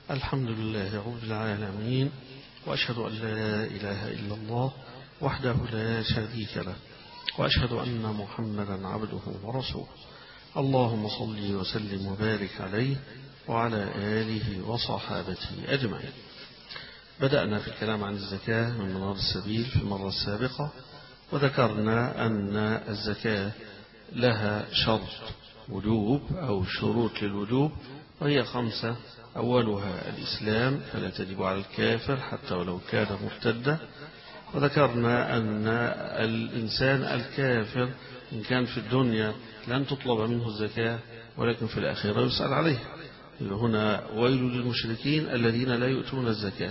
الحمد لله رب العالمين وأشهد أن لا إله إلا الله وحده لا شريك له وأشهد أن محمدا عبده ورسوله اللهم صل وسلم وبارك عليه وعلى آله وصحابته أجمعين بدأنا في الكلام عن الزكاة من منار السبيل في المرة السابقة وذكرنا أن الزكاة لها شرط وجوب أو شروط للوجوب وهي خمسة أولها الإسلام فلا تجب على الكافر حتى ولو كان مرتدا وذكرنا أن الإنسان الكافر إن كان في الدنيا لن تطلب منه الزكاة ولكن في الآخرة يسأل عليه هنا ويل للمشركين الذين لا يؤتون الزكاة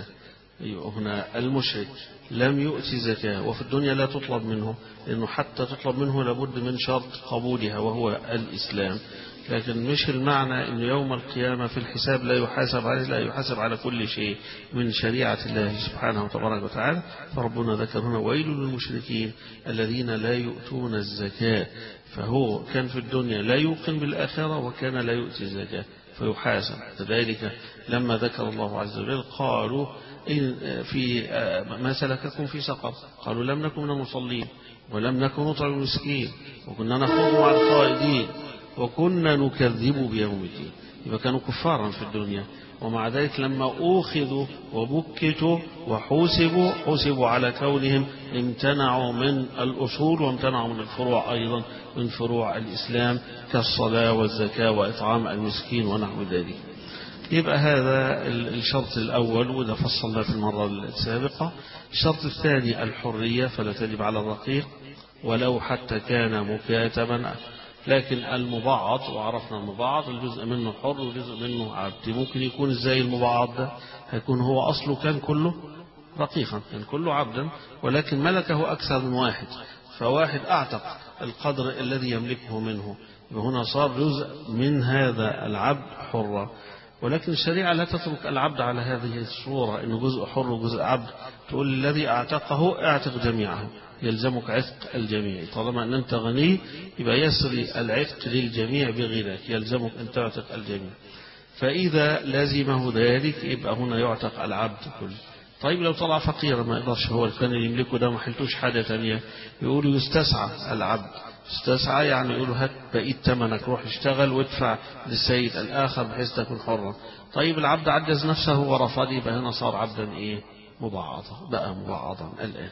هنا المشرك لم يؤتي زكاة وفي الدنيا لا تطلب منه لأنه حتى تطلب منه لابد من شرط قبولها وهو الإسلام لكن مش المعنى أن يوم القيامة في الحساب لا يحاسب عليه لا يحاسب على كل شيء من شريعة الله سبحانه وتبارك وتعالى فربنا ذكر هنا ويل للمشركين الذين لا يؤتون الزكاة فهو كان في الدنيا لا يوقن بالآخرة وكان لا يؤتي الزكاة فيحاسب كذلك لما ذكر الله عز وجل قالوا إن في ما سلككم في سقر قالوا لم نكن من المصلين ولم نكن نطعم المسكين وكنا نخوض مع الخائدين وكنا نكذب بيوم الدين يبقى كانوا كفارا في الدنيا ومع ذلك لما أوخذوا وبكتوا وحوسبوا حوسبوا على كونهم امتنعوا من الأصول وامتنعوا من الفروع أيضا من فروع الإسلام كالصلاة والزكاة وإطعام المسكين ونحو ذلك يبقى هذا الشرط الأول وده فصلنا في المرة السابقة الشرط الثاني الحرية فلا تجب على الرقيق ولو حتى كان مكاتبا لكن المبعض وعرفنا المبعض الجزء منه حر وجزء منه عبد ممكن يكون ازاي المبعض ده هيكون هو أصله كان كله رقيقا كان كله عبدا ولكن ملكه أكثر من واحد فواحد أعتق القدر الذي يملكه منه وهنا صار جزء من هذا العبد حرة ولكن الشريعة لا تترك العبد على هذه الصورة إنه جزء حر وجزء عبد تقول الذي أعتقه اعتق جميعه يلزمك عتق الجميع طالما أن أنت غني يبقى يسري العتق للجميع بغناك يلزمك أن تعتق الجميع فإذا لزمه ذلك يبقى هنا يعتق العبد كله طيب لو طلع فقيرا ما يقدرش هو كان اللي يملكه ده ما حلتوش حاجة تانية يقولوا يستسعى العبد استسعى يعني يقولوا هات بقيت ثمنك روح اشتغل وادفع للسيد الآخر بحيث تكون حرا طيب العبد عجز نفسه ورفض يبقى هنا صار عبدا ايه مبعضا بقى مبعضا الآن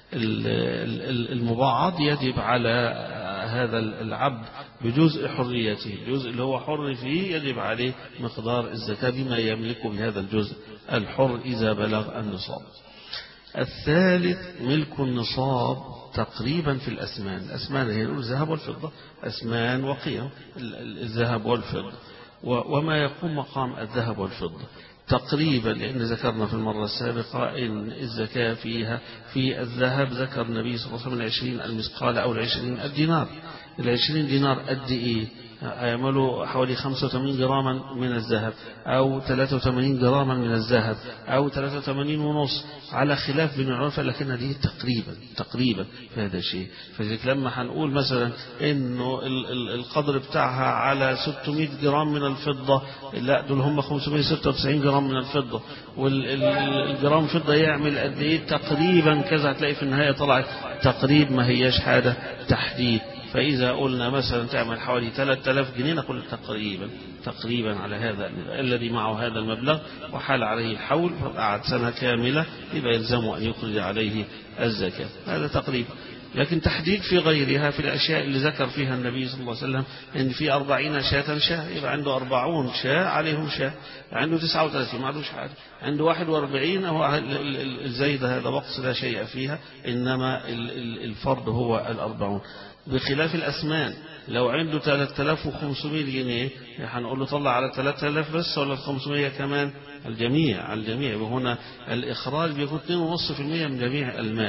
المبعض يجب على هذا العبد بجزء حريته الجزء اللي هو حر فيه يجب عليه مقدار الزكاة بما يملكه بهذا الجزء الحر إذا بلغ النصاب الثالث ملك النصاب تقريبا في الأسمان الأسمان هي الذهب والفضة أسمان وقيم الذهب والفضة وما يقوم مقام الذهب والفضة تقريبا لأن ذكرنا في المرة السابقة إن الزكاة فيها في الذهب ذكر النبي صلى الله عليه وسلم العشرين المثقال أو العشرين الدينار العشرين دينار قد إيه يعملوا حوالي 85 جراما من الذهب أو 83 جراما من الذهب أو 83 ونص على خلاف بين العلماء لكن دي تقريبا تقريبا في هذا الشيء فذلك لما هنقول مثلا إنه القدر بتاعها على 600 جرام من الفضة لا دول هم 596 جرام من الفضة والجرام فضة يعمل قد إيه تقريبا كذا هتلاقي في النهاية طلعت تقريب ما هياش حاجة تحديد فإذا قلنا مثلا تعمل حوالي 3000 جنيه نقول تقريبا تقريبا على هذا الذي معه هذا المبلغ وحال عليه الحول فقعد سنة كاملة يبقى يلزمه أن يخرج عليه الزكاة هذا تقريبا لكن تحديد في غيرها في الأشياء اللي ذكر فيها النبي صلى الله عليه وسلم إن في أربعين شاة شاة يبقى عنده أربعون شاة عليهم شاة عنده تسعة وثلاثين ما عندوش حاجة عنده واحد وأربعين هو الزايدة هذا بقص لا شيء فيها إنما الفرض هو الأربعون بخلاف الأسمان لو عنده 3500 جنيه هنقول له طلع على 3000 بس ولا 500 كمان الجميع الجميع وهنا الإخراج بيكون 2.5% من جميع المال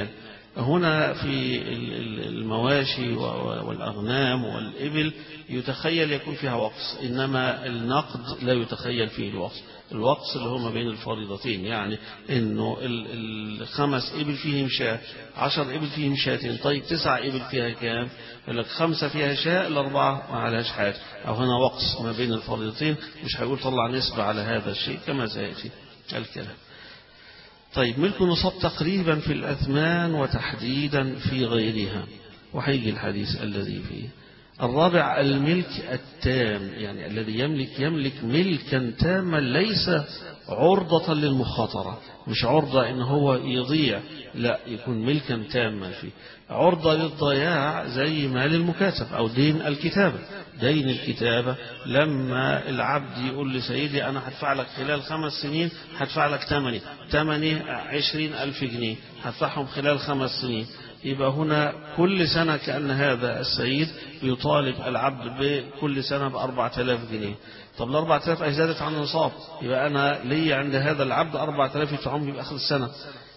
هنا في المواشي والأغنام والإبل يتخيل يكون فيها وقص إنما النقد لا يتخيل فيه الوقص الوقص اللي هو ما بين الفريضتين يعني انه الخمس ابل فيهم شاة عشر ابل فيهم شاتين طيب تسع ابل فيها كام يقول لك خمسة فيها شاة الأربعة ما عليهاش حاجة أو هنا وقص ما بين الفريضتين مش هيقول طلع نسبة على هذا الشيء كما سيأتي الكلام طيب ملك نصاب تقريبا في الأثمان وتحديدا في غيرها وهيجي الحديث الذي فيه الرابع الملك التام يعني الذي يملك يملك ملكا تاما ليس عرضة للمخاطرة مش عرضة ان هو يضيع لا يكون ملكا تاما فيه عرضة للضياع زي مال المكاتب او دين الكتابة دين الكتابة لما العبد يقول لسيدي انا هدفع لك خلال خمس سنين هدفع لك ثمني ثمني عشرين الف جنيه هدفعهم خلال خمس سنين يبقى هنا كل سنة كأن هذا السيد يطالب العبد بكل سنة بأربعة آلاف جنيه طب الأربعة آلاف أي زادت عن النصاب يبقى أنا لي عند هذا العبد أربعة آلاف يدفعهم لي بآخر السنة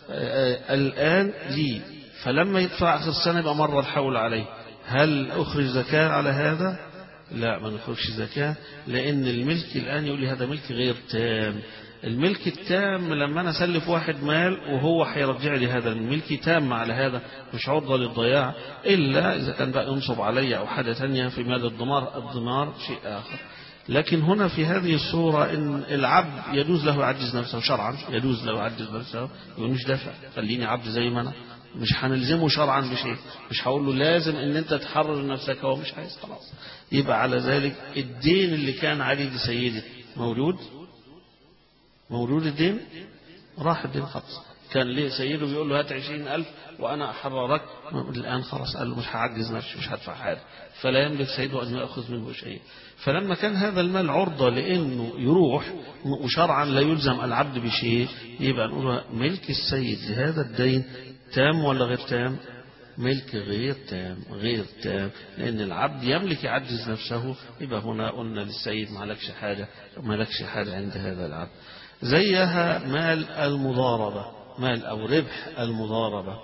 الآن لي فلما يدفع آخر السنة يبقى مر الحول عليه هل أخرج زكاة على هذا لا ما نخرجش زكاة لأن الملك الآن يقول لي هذا ملك غير تام الملك التام لما أنا أسلف واحد مال وهو هيرجع لي هذا الملك تام على هذا مش عرضة للضياع إلا إذا كان بقى ينصب علي أو حاجة ثانية في مال الضمار الضمار شيء آخر لكن هنا في هذه الصورة إن العبد يجوز له يعجز نفسه شرعا يجوز له يعجز نفسه يقول مش دافع خليني عبد زي ما أنا مش هنلزمه شرعا بشيء مش هقول له لازم ان انت تحرر نفسك هو مش عايز خلاص يبقى على ذلك الدين اللي كان عليه لسيدي موجود موجود الدين راح الدين خلاص كان ليه سيده بيقول له هات عشرين ألف وأنا أحررك الآن خلاص قال له مش هعجز نفسي مش هدفع حاجة فلا يملك سيده أن يأخذ منه شيء فلما كان هذا المال عرضة لأنه يروح وشرعا لا يلزم العبد بشيء يبقى نقول ملك السيد لهذا الدين تام ولا غير تام ملك غير تام غير تام لأن العبد يملك يعجز نفسه يبقى هنا قلنا للسيد ما لكش حاجة ما لكش حاجة عند هذا العبد زيها مال المضاربة مال أو ربح المضاربة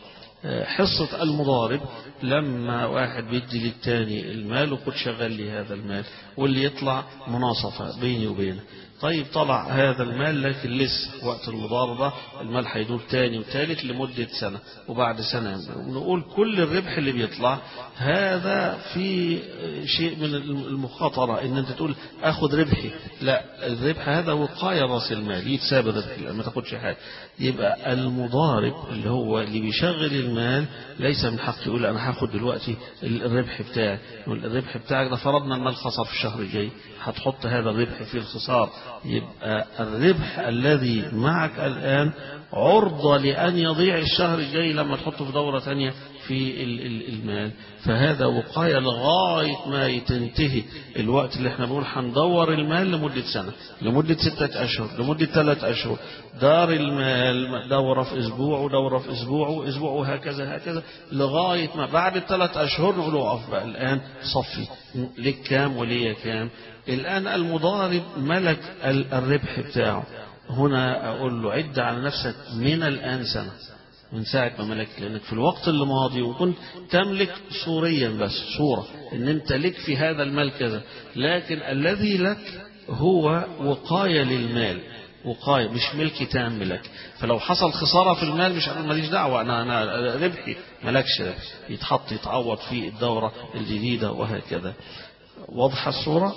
حصة المضارب لما واحد بيدي للتاني المال وقد شغل لي هذا المال واللي يطلع مناصفة بيني وبينه طيب طلع هذا المال لكن لسه وقت المضاربة المال هيدور تاني وتالت لمدة سنة وبعد سنة نقول كل الربح اللي بيطلع هذا في شيء من المخاطرة ان انت تقول اخد ربحي لا الربح هذا وقاية راس المال يتساب الربح ما تاخدش حاجة يبقى المضارب اللي هو اللي بيشغل المال ليس من حق يقول انا هاخد دلوقتي الربح بتاعي الربح بتاعك ده فرضنا المال خسر في الشهر الجاي هتحط هذا الربح في الخسار يبقى الربح الذي معك الآن عرضة لأن يضيع الشهر الجاي لما تحطه في دورة ثانية في المال فهذا وقاية لغاية ما تنتهي الوقت اللي احنا بنقول هندور المال لمدة سنة لمدة ستة أشهر لمدة ثلاثة أشهر دار المال دورة في أسبوع ودورة في أسبوع وأسبوع وهكذا هكذا لغاية ما بعد الثلاث أشهر نقول اقف بقى الآن صفي لك كام وليا كام الآن المضارب ملك الربح بتاعه هنا أقول له عد على نفسك من الآن سنة من ساعة ما ملك لأنك في الوقت اللي ماضي وكنت تملك صوريا بس صورة إن أنت لك في هذا المال كذا لكن الذي لك هو وقاية للمال وقاية مش ملك تام لك فلو حصل خسارة في المال مش هقول ماليش دعوة أنا أنا ربحي مالكش ربح يتحط يتعوض في الدورة الجديدة وهكذا واضحة الصورة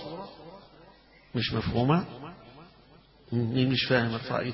مش مفهومة مين مش فاهم ارفع ايده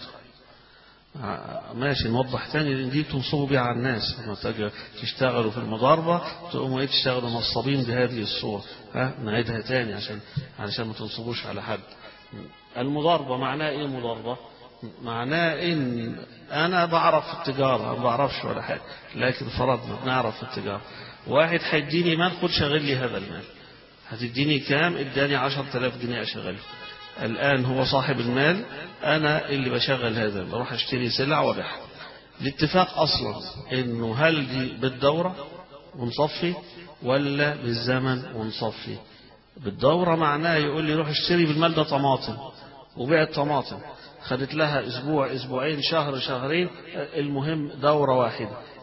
ماشي نوضح تاني لان دي تنصبوا بيها على الناس لما تشتغلوا في المضاربة تقوموا ايه تشتغلوا نصابين بهذه الصورة ها نعيدها تاني عشان علشان ما تنصبوش على حد المضاربة معناه ايه مضاربة معناه ان انا بعرف في التجارة ما بعرفش ولا حاجة لكن فرضنا نعرف في التجارة واحد هيديني مال خد شغل لي هذا المال هتديني كام اداني عشر تلاف جنيه اشغله الآن هو صاحب المال أنا اللي بشغل هذا بروح أشتري سلع وبيعها الاتفاق أصلا إنه هل دي بالدورة ونصفي ولا بالزمن ونصفي بالدورة معناه يقول لي روح اشتري بالمال ده طماطم وبيع الطماطم خدت لها أسبوع أسبوعين شهر شهرين المهم دورة واحدة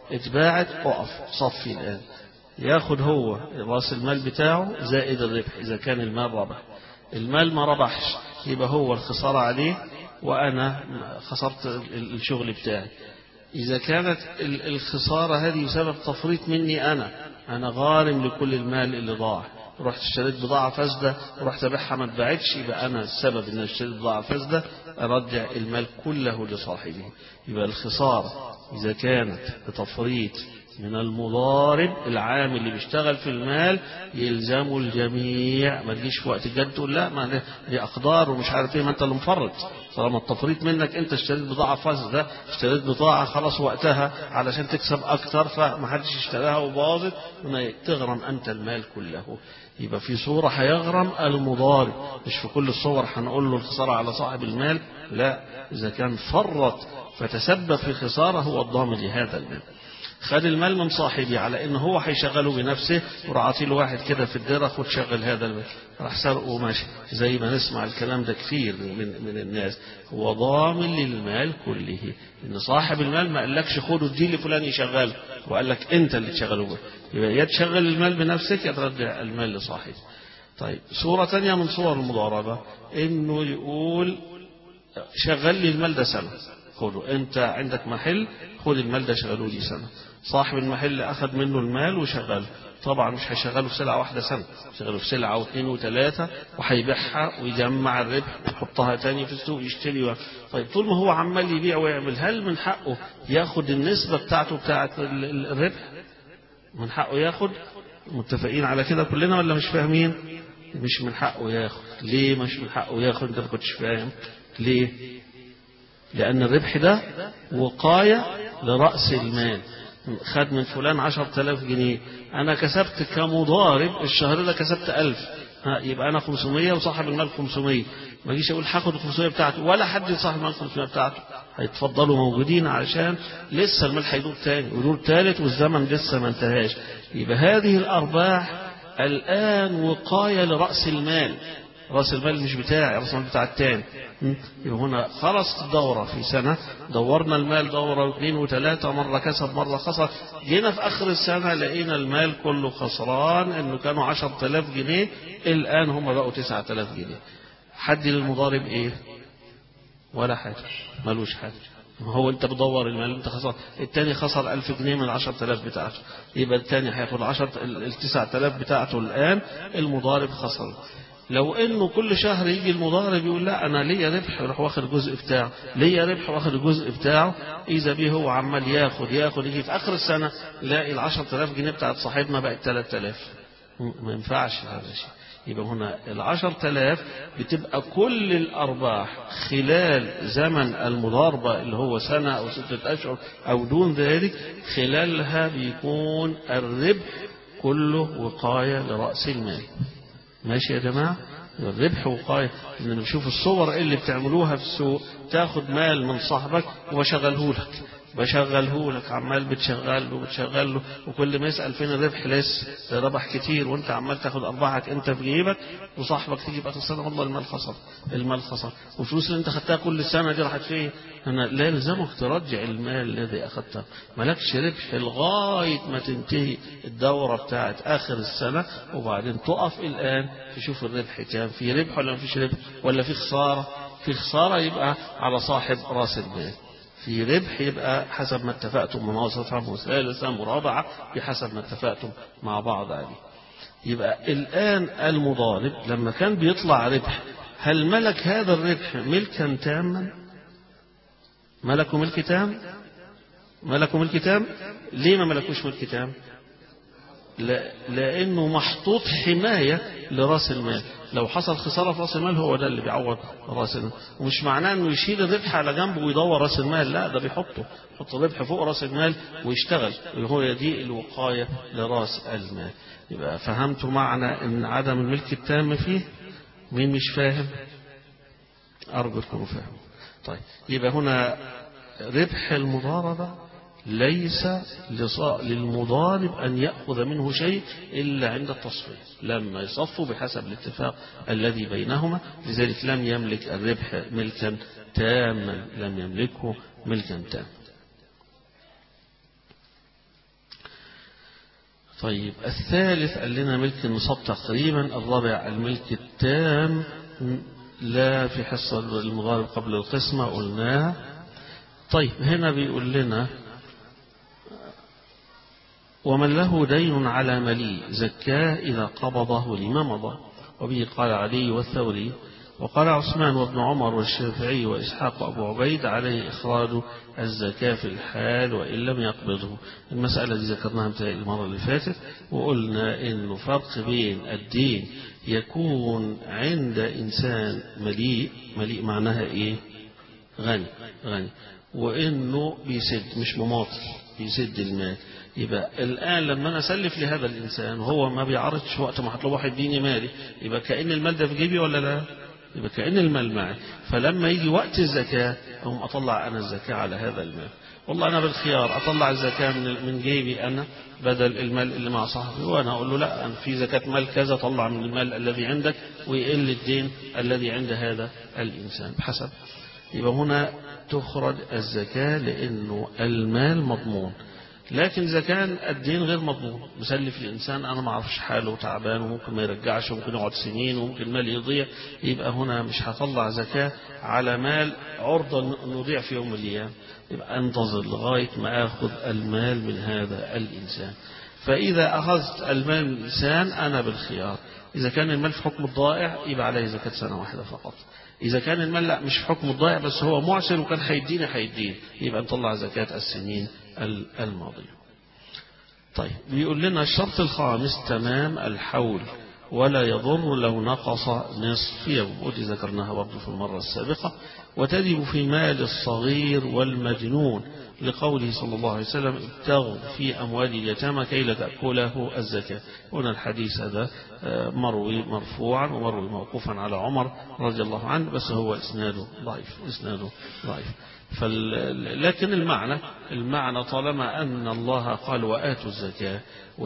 اتباعت اقف صفي الآن ياخد هو راس المال بتاعه زائد الربح إذا كان المال ربح المال ما ربحش يبقى هو الخسارة عليه وأنا خسرت الشغل بتاعي إذا كانت الخسارة هذه بسبب تفريط مني أنا أنا غارم لكل المال اللي ضاع رحت اشتريت بضاعة فاسدة ورحت أبيعها ما اتباعتش يبقى أنا السبب إن اشتريت بضاعة فاسدة أرجع المال كله لصاحبه يبقى الخسارة إذا كانت بتفريط من المضارب العامل اللي بيشتغل في المال يلزموا الجميع ما تجيش في وقت الجد تقول لا ما دي اقدار ومش عارف ايه ما انت اللي مفرط طالما التفريط منك انت اشتريت بضاعه فاسده اشتريت بضاعه خلاص وقتها علشان تكسب اكتر فما حدش اشتراها وباظت تغرم انت المال كله يبقى في صورة هيغرم المضارب مش في كل الصور هنقول له الخسارة على صاحب المال لا إذا كان فرط فتسبب في خسارة هو الضامن لهذا المال خد المال من صاحبي على ان هو هيشغله بنفسه وراح له واحد كده في الديره خد شغل هذا المال راح سرقه ماشي زي ما نسمع الكلام ده كتير من من الناس هو ضامن للمال كله ان صاحب المال ما قالكش خده اديه لفلان يشغله وقال لك انت اللي تشغله به يبقى يا تشغل المال بنفسك يا ترجع المال لصاحبه طيب صورة ثانية من صور المضاربة انه يقول شغل لي المال ده سنة خده انت عندك محل خد المال ده شغلوه لي سنة صاحب المحل أخذ منه المال وشغله طبعا مش هيشغله في سلعة واحدة سنة شغله في سلعة واثنين وثلاثة وهيبيعها ويجمع الربح ويحطها تاني في السوق يشتري و... طيب طول ما هو عمال يبيع ويعمل هل من حقه ياخد النسبة بتاعته بتاعة الربح من حقه ياخد متفقين على كده كلنا ولا مش فاهمين مش من حقه ياخد ليه مش من حقه ياخد انت ما كنتش فاهم ليه لأن الربح ده وقاية لرأس المال خد من فلان عشر تلاف جنيه أنا كسبت كمضارب الشهر ده كسبت ألف ها يبقى أنا 500 وصاحب المال 500 ما اجيش أقول هاخد ال 500 بتاعته ولا حد صاحب المال 500 بتاعته هيتفضلوا موجودين علشان لسه المال هيدور تاني ودور تالت والزمن لسه ما انتهاش يبقى هذه الأرباح الآن وقاية لرأس المال راس المال مش بتاعي راس المال بتاع التاني يبقى هنا خلصت الدورة في سنة دورنا المال دورة واثنين وثلاثة مرة كسب مرة خسر جينا في آخر السنة لقينا المال كله خسران إنه كانوا عشر تلاف جنيه الآن هم بقوا تسعة تلاف جنيه حد للمضارب إيه ولا حاجة ملوش حاجة هو انت بدور المال انت خسر التاني خسر ألف جنيه من العشر تلاف بتاعته يبقى التاني هياخد عشر التسع تلاف بتاعته الآن المضارب خسر لو انه كل شهر يجي المضارب يقول لا انا ليا ربح يروح واخد الجزء بتاعه ليا ربح واخد الجزء بتاعه اذا به هو عمال ياخد ياخد يجي في اخر السنه يلاقي ال 10000 جنيه بتاعت صاحبنا بقت 3000 ما ينفعش هذا الشيء يبقى هنا ال 10000 بتبقى كل الارباح خلال زمن المضاربه اللي هو سنه او سته اشهر او دون ذلك خلالها بيكون الربح كله وقايه لراس المال ماشي يا جماعة الربح وقاية ان نشوف الصور اللي بتعملوها في السوق تاخد مال من صاحبك وبشغله لك بشغله لك عمال بتشغل له بتشغل له وكل ما يسأل فين الربح لسه ربح كتير وانت عمال تاخد ارباحك انت في جيبك وصاحبك تيجي بقى السنة والله المال خسر المال خسر والفلوس اللي انت خدتها كل سنة دي راحت فين انا لا يلزمك ترجع المال الذي اخذته مالكش ربح لغاية ما تنتهي الدورة بتاعت اخر السنة وبعدين تقف الان تشوف الربح كام في ربح ولا ما فيش ربح ولا في خسارة في خسارة يبقى على صاحب راس المال في ربح يبقى حسب ما اتفقتم مع وسطها وثالثة مرابعة بحسب ما اتفقتم مع بعض عليه يبقى الآن المضارب لما كان بيطلع ربح هل ملك هذا الربح ملكا تاما ملكه ملك تام ملكه ملك تام ليه ما ملكوش ملك تام لا لانه محطوط حمايه لراس المال لو حصل خساره في راس المال هو ده اللي بيعوض راس المال ومش معناه انه يشيل الربح على جنبه ويدور راس المال لا ده بيحطه يحط الربح فوق راس المال ويشتغل هو دي الوقايه لراس المال يبقى فهمتوا معنى ان عدم الملك التام فيه مين مش فاهم ارجو تكونوا فاهموا طيب يبقى هنا ربح المضاربه ليس للمضارب أن يأخذ منه شيء إلا عند التصفية لما يصفوا بحسب الاتفاق الذي بينهما لذلك لم يملك الربح ملكا تاما لم يملكه ملكا تاما طيب الثالث قال لنا ملك النصاب تقريبا الرابع الملك التام لا في حصة المضارب قبل القسمة قلناها طيب هنا بيقول لنا ومن له دين على ملي زكاه إذا قبضه لما مضى وبه قال علي والثوري وقال عثمان وابن عمر والشافعي وإسحاق وأبو عبيد عليه إخراج الزكاة في الحال وإن لم يقبضه المسألة دي ذكرناها المرة اللي فاتت وقلنا إنه فرق بين الدين يكون عند إنسان مليء مليء معناها إيه غني غني وإنه بيسد مش مماطل بيسد المال يبقى الآن لما أنا أسلف لهذا الإنسان وهو ما بيعرضش وقت ما هطلب واحد يديني مالي يبقى كأن المال ده في جيبي ولا لا؟ يبقى كأن المال معي فلما يجي وقت الزكاة أقوم أطلع أنا الزكاة على هذا المال والله أنا بالخيار أطلع الزكاة من من جيبي أنا بدل المال اللي مع صاحبي وأنا أقول له لا أنا في زكاة مال كذا طلع من المال الذي عندك ويقل الدين الذي عند هذا الإنسان بحسب يبقى هنا تخرج الزكاة لأنه المال مضمون لكن إذا كان الدين غير مضمون مسلف الإنسان أنا ما أعرفش حاله تعبان وممكن ما يرجعش وممكن يقعد سنين وممكن مال يضيع يبقى هنا مش هطلع زكاة على مال عرضة نضيع في يوم من الأيام يبقى أنتظر لغاية ما أخذ المال من هذا الإنسان فإذا أخذت المال من الإنسان أنا بالخيار إذا كان المال في حكم الضائع يبقى عليه زكاة سنة واحدة فقط إذا كان المال لا مش في حكم الضائع بس هو معسر وكان هيديني هيديني يبقى نطلع زكاة السنين الماضية طيب بيقول لنا الشرط الخامس تمام الحول ولا يضر لو نقص نصف يوم ودي ذكرناها برضه في المرة السابقة وتجب في مال الصغير والمجنون لقوله صلى الله عليه وسلم ابتغوا في أموال اليتامى كي لا تأكله الزكاة هنا الحديث هذا مروي مرفوعا ومروي موقوفا على عمر رضي الله عنه بس هو إسناده ضعيف إسناده ضعيف فال... لكن المعنى المعنى طالما أن الله قال وآتوا الزكاة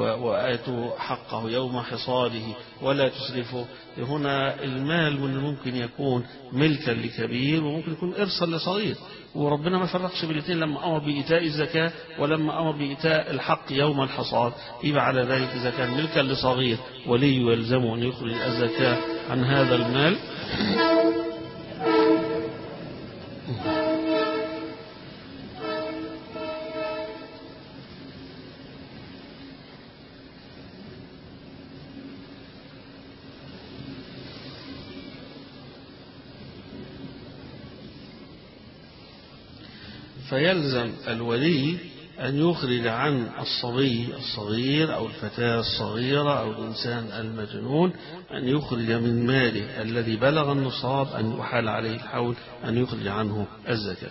وآتوا حقه يوم حصاده ولا تسرفوا هنا المال من ممكن يكون ملكا لكبير وممكن يكون إرثا لصغير وربنا ما فرقش بالاثنين لما أمر بإيتاء الزكاة ولما أمر بإيتاء الحق يوم الحصاد يبقى على ذلك إذا كان ملكا لصغير ولي يلزمه أن يخرج الزكاة عن هذا المال فيلزم الولي أن يخرج عن الصبي الصغير أو الفتاة الصغيرة أو الإنسان المجنون أن يخرج من ماله الذي بلغ النصاب أن يحال عليه الحول أن يخرج عنه الزكاة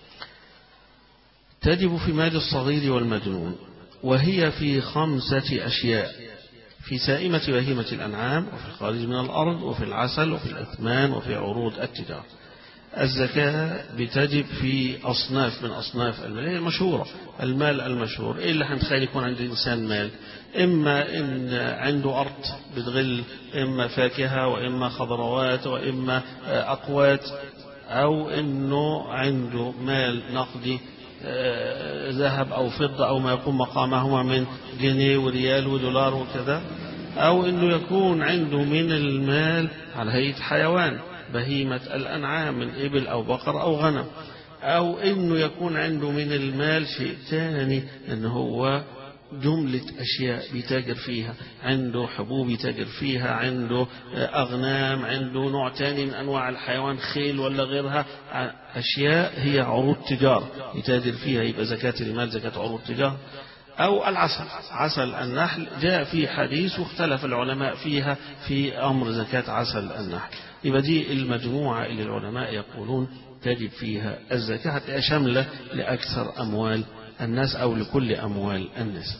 تجب في مال الصغير والمجنون وهي في خمسة أشياء في سائمة بهيمة الأنعام وفي الخارج من الأرض وفي العسل وفي الأثمان وفي عروض التجارة الزكاة بتجب في أصناف من أصناف المال هي المشهورة المال المشهور إيه اللي هنتخيل يكون عند الإنسان مال إما إن عنده أرض بتغل إما فاكهة وإما خضروات وإما أقوات أو إنه عنده مال نقدي ذهب أو فضة أو ما يكون مقامهما من جنيه وريال ودولار وكذا أو إنه يكون عنده من المال على هيئة حيوان بهيمة الأنعام من إبل أو بقر أو غنم أو إنه يكون عنده من المال شيء ثاني إن هو جملة أشياء بيتاجر فيها عنده حبوب يتاجر فيها عنده أغنام عنده نوع تاني من أنواع الحيوان خيل ولا غيرها أشياء هي عروض تجارة يتاجر فيها يبقى زكاة المال زكاة عروض تجارة أو العسل عسل النحل جاء في حديث واختلف العلماء فيها في أمر زكاة عسل النحل يبقى دي المجموعة اللي العلماء يقولون تجب فيها الزكاة هتبقى شاملة لأكثر أموال الناس أو لكل أموال الناس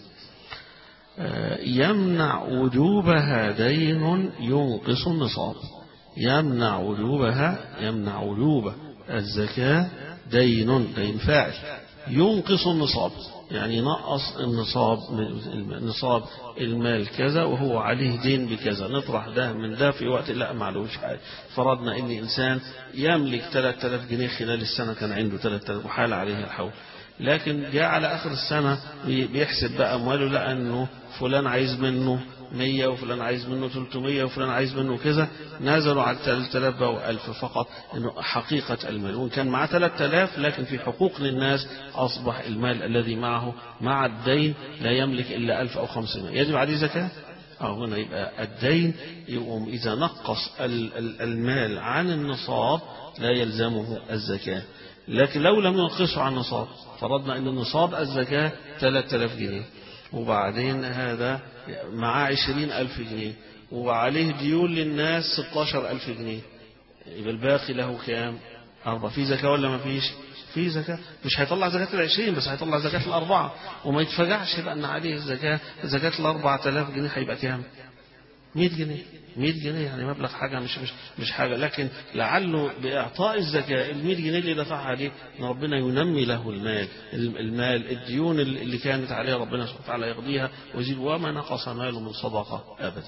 يمنع وجوبها دين ينقص النصاب يمنع وجوبها يمنع وجوب الزكاة دين دين فاعل ينقص النصاب يعني نقص النصاب نصاب المال كذا وهو عليه دين بكذا نطرح ده من ده في وقت لا معلوش حاجة فرضنا ان انسان يملك 3000 جنيه خلال السنة كان عنده 3000 وحال عليه الحول لكن جاء على آخر السنة بيحسب بقى أمواله لقى أنه فلان عايز منه 100 وفلان عايز منه 300 وفلان عايز منه كذا نزلوا على 3000 بقوا 1000 فقط انه حقيقة المال وان كان معاه 3000 لكن في حقوق للناس اصبح المال الذي معه مع الدين لا يملك الا 1000 او 500 يجب عليه زكاة أو هنا يبقى الدين يقوم إذا نقص المال عن النصاب لا يلزمه الزكاة لكن لو لم ينقصه عن النصاب فرضنا أن النصاب الزكاة 3000 جنيه وبعدين هذا معاه 20000 جنيه وعليه ديون للناس 16000 جنيه يبقى الباقي له كام؟ أربعة في زكاة ولا ما فيش؟ في زكاة مش هيطلع زكاة العشرين بس هيطلع زكاة الأربعة وما يتفجعش بأن عليه الزكاة زكاة الأربعة آلاف جنيه هيبقى كام؟ 100 جنيه 100 جنيه يعني مبلغ حاجة مش مش مش حاجة لكن لعله بإعطاء الزكاة ال 100 جنيه اللي دفعها عليه إن ربنا ينمي له المال المال الديون اللي كانت عليه ربنا سبحانه وتعالى يقضيها ويزيد وما نقص ماله من صدقة أبدا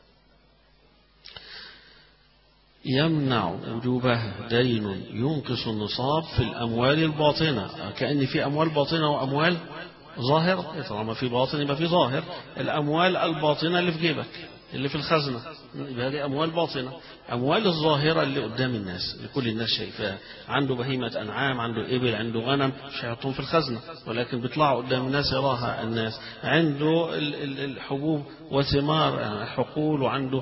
يمنع وجوبها دين ينقص النصاب في الأموال الباطنة كأن في أموال باطنة وأموال ظاهرة طالما في باطن يبقى في ظاهر الأموال الباطنة اللي في جيبك اللي في الخزنة يبقى هذه أموال باطنة أموال الظاهرة اللي قدام الناس اللي كل الناس شايفاها عنده بهيمة أنعام عنده إبل عنده غنم مش هيحطهم في الخزنة ولكن بيطلعوا قدام الناس يراها الناس عنده الحبوب وثمار يعني حقول وعنده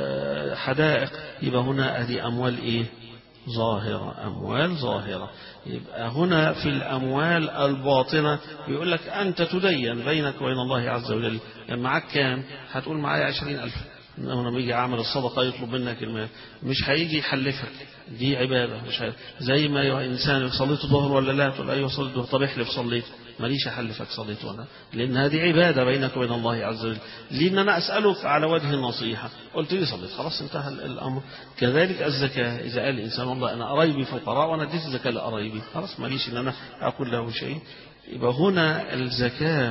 حدائق يبقى هنا هذه أموال إيه ظاهرة أموال ظاهرة يبقى هنا في الأموال الباطنة يقول لك أنت تدين بينك وبين الله عز وجل لما معاك كام هتقول معايا عشرين ألف لما يجي عامل الصدقة يطلب منك المال مش هيجي يحلفك دي عبادة مش هي. زي ما إنسان صليت الظهر ولا لا تقول أيوه صليت الظهر طب احلف صليت ماليش أحلفك صليت ولا لأن هذه عبادة بينك وبين الله عز وجل لأن أنا أسألك على وجه النصيحة قلت لي صليت خلاص انتهى الأمر كذلك الزكاة إذا قال الإنسان والله أنا قرايبي فقراء وأنا اديت الزكاة لقرايبي خلاص ماليش إن أنا أقول له شيء يبقى هنا الزكاة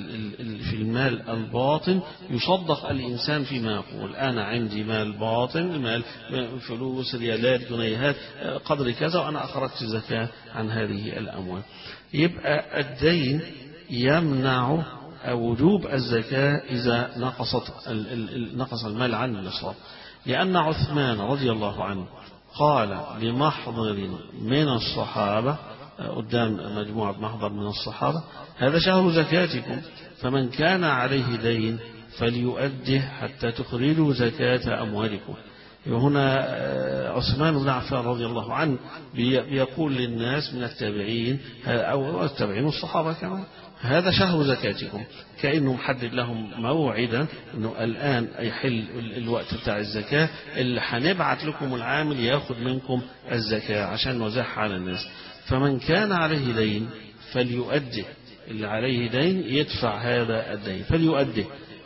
في المال الباطن يصدق الإنسان فيما يقول أنا عندي مال باطن مال فلوس ريالات جنيهات قدر كذا وأنا أخرجت الزكاة عن هذه الأموال يبقى الدين يمنع وجوب الزكاة إذا نقصت نقص المال عن النصاب لأن عثمان رضي الله عنه قال لمحضر من الصحابة قدام مجموعة محضر من الصحابة هذا شهر زكاتكم فمن كان عليه دين فليؤده حتى تخرجوا زكاة أموالكم وهنا عثمان بن عفان رضي الله عنه بيقول للناس من التابعين أو التابعين والصحابة كمان هذا شهر زكاتكم كأنه محدد لهم موعدا أنه الآن يحل الوقت بتاع الزكاة اللي هنبعت لكم العامل ياخد منكم الزكاة عشان نوزعها على الناس فمن كان عليه دين فليؤده اللي عليه دين يدفع هذا الدين فليؤده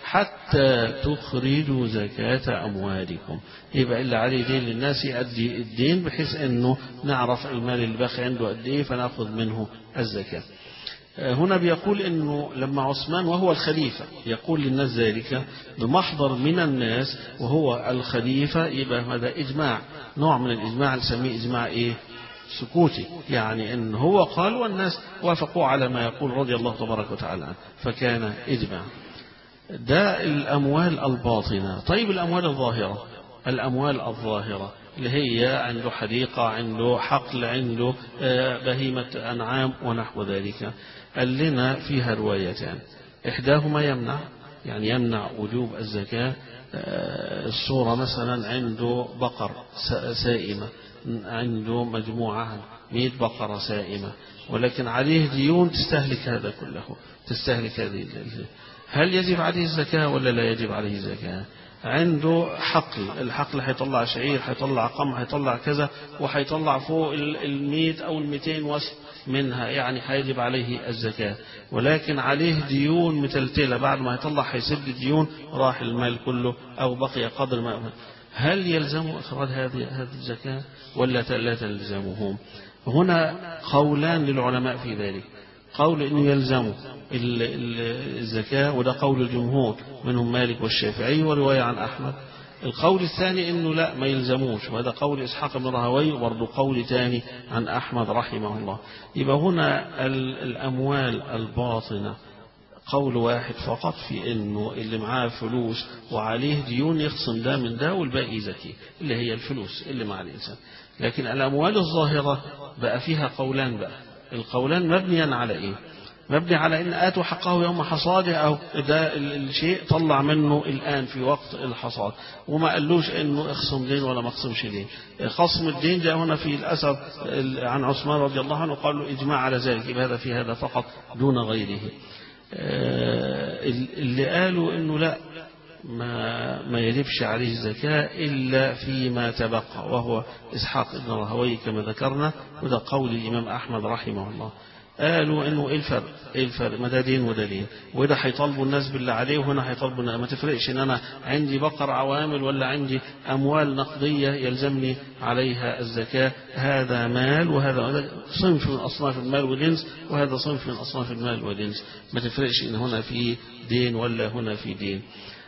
حتى تخرجوا زكاة أموالكم يبقى اللي عليه دين للناس يؤدي الدين بحيث أنه نعرف المال اللي باقي عنده قد إيه فناخذ منه الزكاة هنا بيقول أنه لما عثمان وهو الخليفة يقول للناس ذلك بمحضر من الناس وهو الخليفة يبقى هذا إجماع نوع من الإجماع نسميه إجماع إيه سكوتي يعني ان هو قال والناس وافقوا على ما يقول رضي الله تبارك وتعالى عنه فكان اجماع ده الاموال الباطنه طيب الاموال الظاهره الاموال الظاهره اللي هي عنده حديقه عنده حقل عنده بهيمه انعام ونحو ذلك قال لنا فيها روايتان احداهما يمنع يعني يمنع وجوب الزكاه الصوره مثلا عنده بقر سائمه عنده مجموعة مئة بقرة سائمة ولكن عليه ديون تستهلك هذا كله تستهلك هذه هل يجب عليه الزكاة ولا لا يجب عليه الزكاة عنده حقل الحقل هيطلع شعير هيطلع قمح هيطلع كذا وهيطلع فوق المئة أو المئتين وسط منها يعني هيجب عليه الزكاة ولكن عليه ديون متلتلة بعد ما يطلع هيسد الديون راح المال كله أو بقي قدر ما هل يلزم إخراج هذه هذه الزكاة ولا لا تلزمهم هنا قولان للعلماء في ذلك قول انه يلزمه الزكاة وده قول الجمهور منهم مالك والشافعي ورواية عن أحمد القول الثاني انه لا ما يلزموش وهذا قول اسحاق بن راهوي وبرضه قول ثاني عن احمد رحمه الله يبقى هنا الاموال الباطنه قول واحد فقط في انه اللي معاه فلوس وعليه ديون يخصم ده من ده والباقي زكي اللي هي الفلوس اللي مع الانسان لكن الاموال الظاهره بقى فيها قولان بقى القولان مبنيا على ايه مبني على ان اتوا حقه يوم حصاده او ده الشيء طلع منه الان في وقت الحصاد وما قالوش انه اخصم دين ولا ما اخصمش دين خصم الدين جاء هنا في الاثر عن عثمان رضي الله عنه قال له اجماع على ذلك يبقى هذا في هذا فقط دون غيره اللي قالوا انه لا ما ما يجبش عليه الزكاة إلا فيما تبقى وهو إسحاق بن راهوي كما ذكرنا وده قول الإمام أحمد رحمه الله قالوا انه ايه الفرق؟ ايه الفرق؟ ما ده دين وده دين، وده هيطالبوا الناس باللي عليه وهنا هيطالبوا ما تفرقش ان انا عندي بقر عوامل ولا عندي اموال نقديه يلزمني عليها الزكاه، هذا مال وهذا صنف من اصناف المال والجنس وهذا صنف من اصناف المال والجنس، ما تفرقش ان هنا في دين ولا هنا في دين.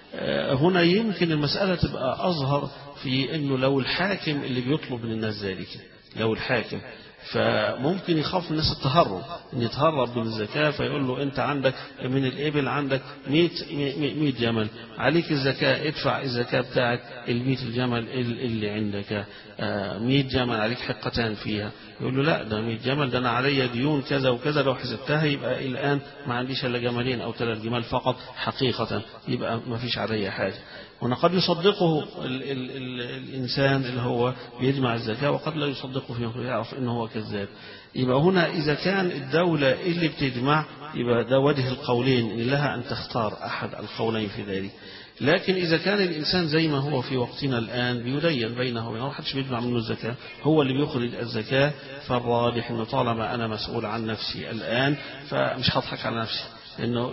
هنا يمكن المسألة تبقى أظهر في أنه لو الحاكم اللي بيطلب من الناس ذلك لو الحاكم فممكن يخاف الناس التهرب ان يتهرب من الزكاه فيقول له انت عندك من الابل عندك 100 100 جمل عليك الزكاه ادفع الزكاه بتاعك ال 100 الجمل اللي عندك 100 جمل عليك حقتان فيها يقول له لا ده 100 جمل ده انا عليا ديون كذا وكذا لو حسبتها يبقى الان ما عنديش الا جملين او ثلاث جمال فقط حقيقه يبقى ما فيش عليا حاجه هنا قد يصدقه ال ال ال الإنسان اللي هو بيجمع الزكاة وقد لا يصدقه فيه يعرف إنه هو كذاب يبقى هنا إذا كان الدولة اللي بتجمع يبقى ده وجه القولين إن لها أن تختار أحد القولين في ذلك لكن إذا كان الإنسان زي ما هو في وقتنا الآن بيدين بينه وبينه محدش بيجمع منه الزكاة هو اللي بيخرج الزكاة فالراجح إنه طالما أنا مسؤول عن نفسي الآن فمش هضحك على نفسي انه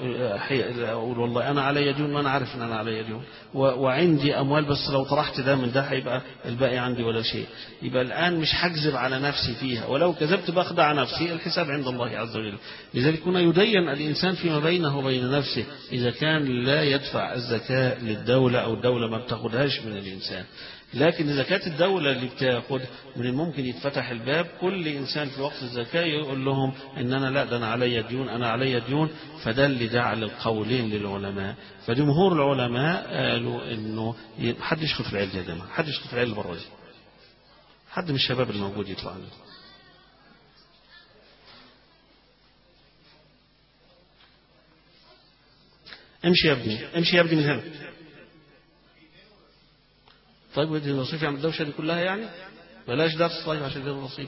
اقول والله انا علي ديون ما انا عارف ان انا علي ديون وعندي اموال بس لو طرحت ده من ده هيبقى الباقي عندي ولا شيء يبقى الان مش هكذب على نفسي فيها ولو كذبت بخدع نفسي الحساب عند الله عز وجل لذلك هنا يدين الانسان فيما بينه وبين نفسه اذا كان لا يدفع الزكاه للدوله او الدوله ما بتاخدهاش من الانسان لكن إذا كانت الدولة اللي بتاخد من الممكن يتفتح الباب كل إنسان في وقت الزكاة يقول لهم إن أنا لا ده أنا عليا ديون أنا عليا ديون فده اللي جعل القولين للعلماء فجمهور العلماء قالوا إنه حد يشخط في العيل يا جماعة حد يشخط في العيل بره دي حد من الشباب الموجود يطلع له امشي يا ابني امشي يا ابني من هنا طيب ودي النصيف يعمل الدوشة دي كلها يعني بلاش درس طيب عشان ده النصيف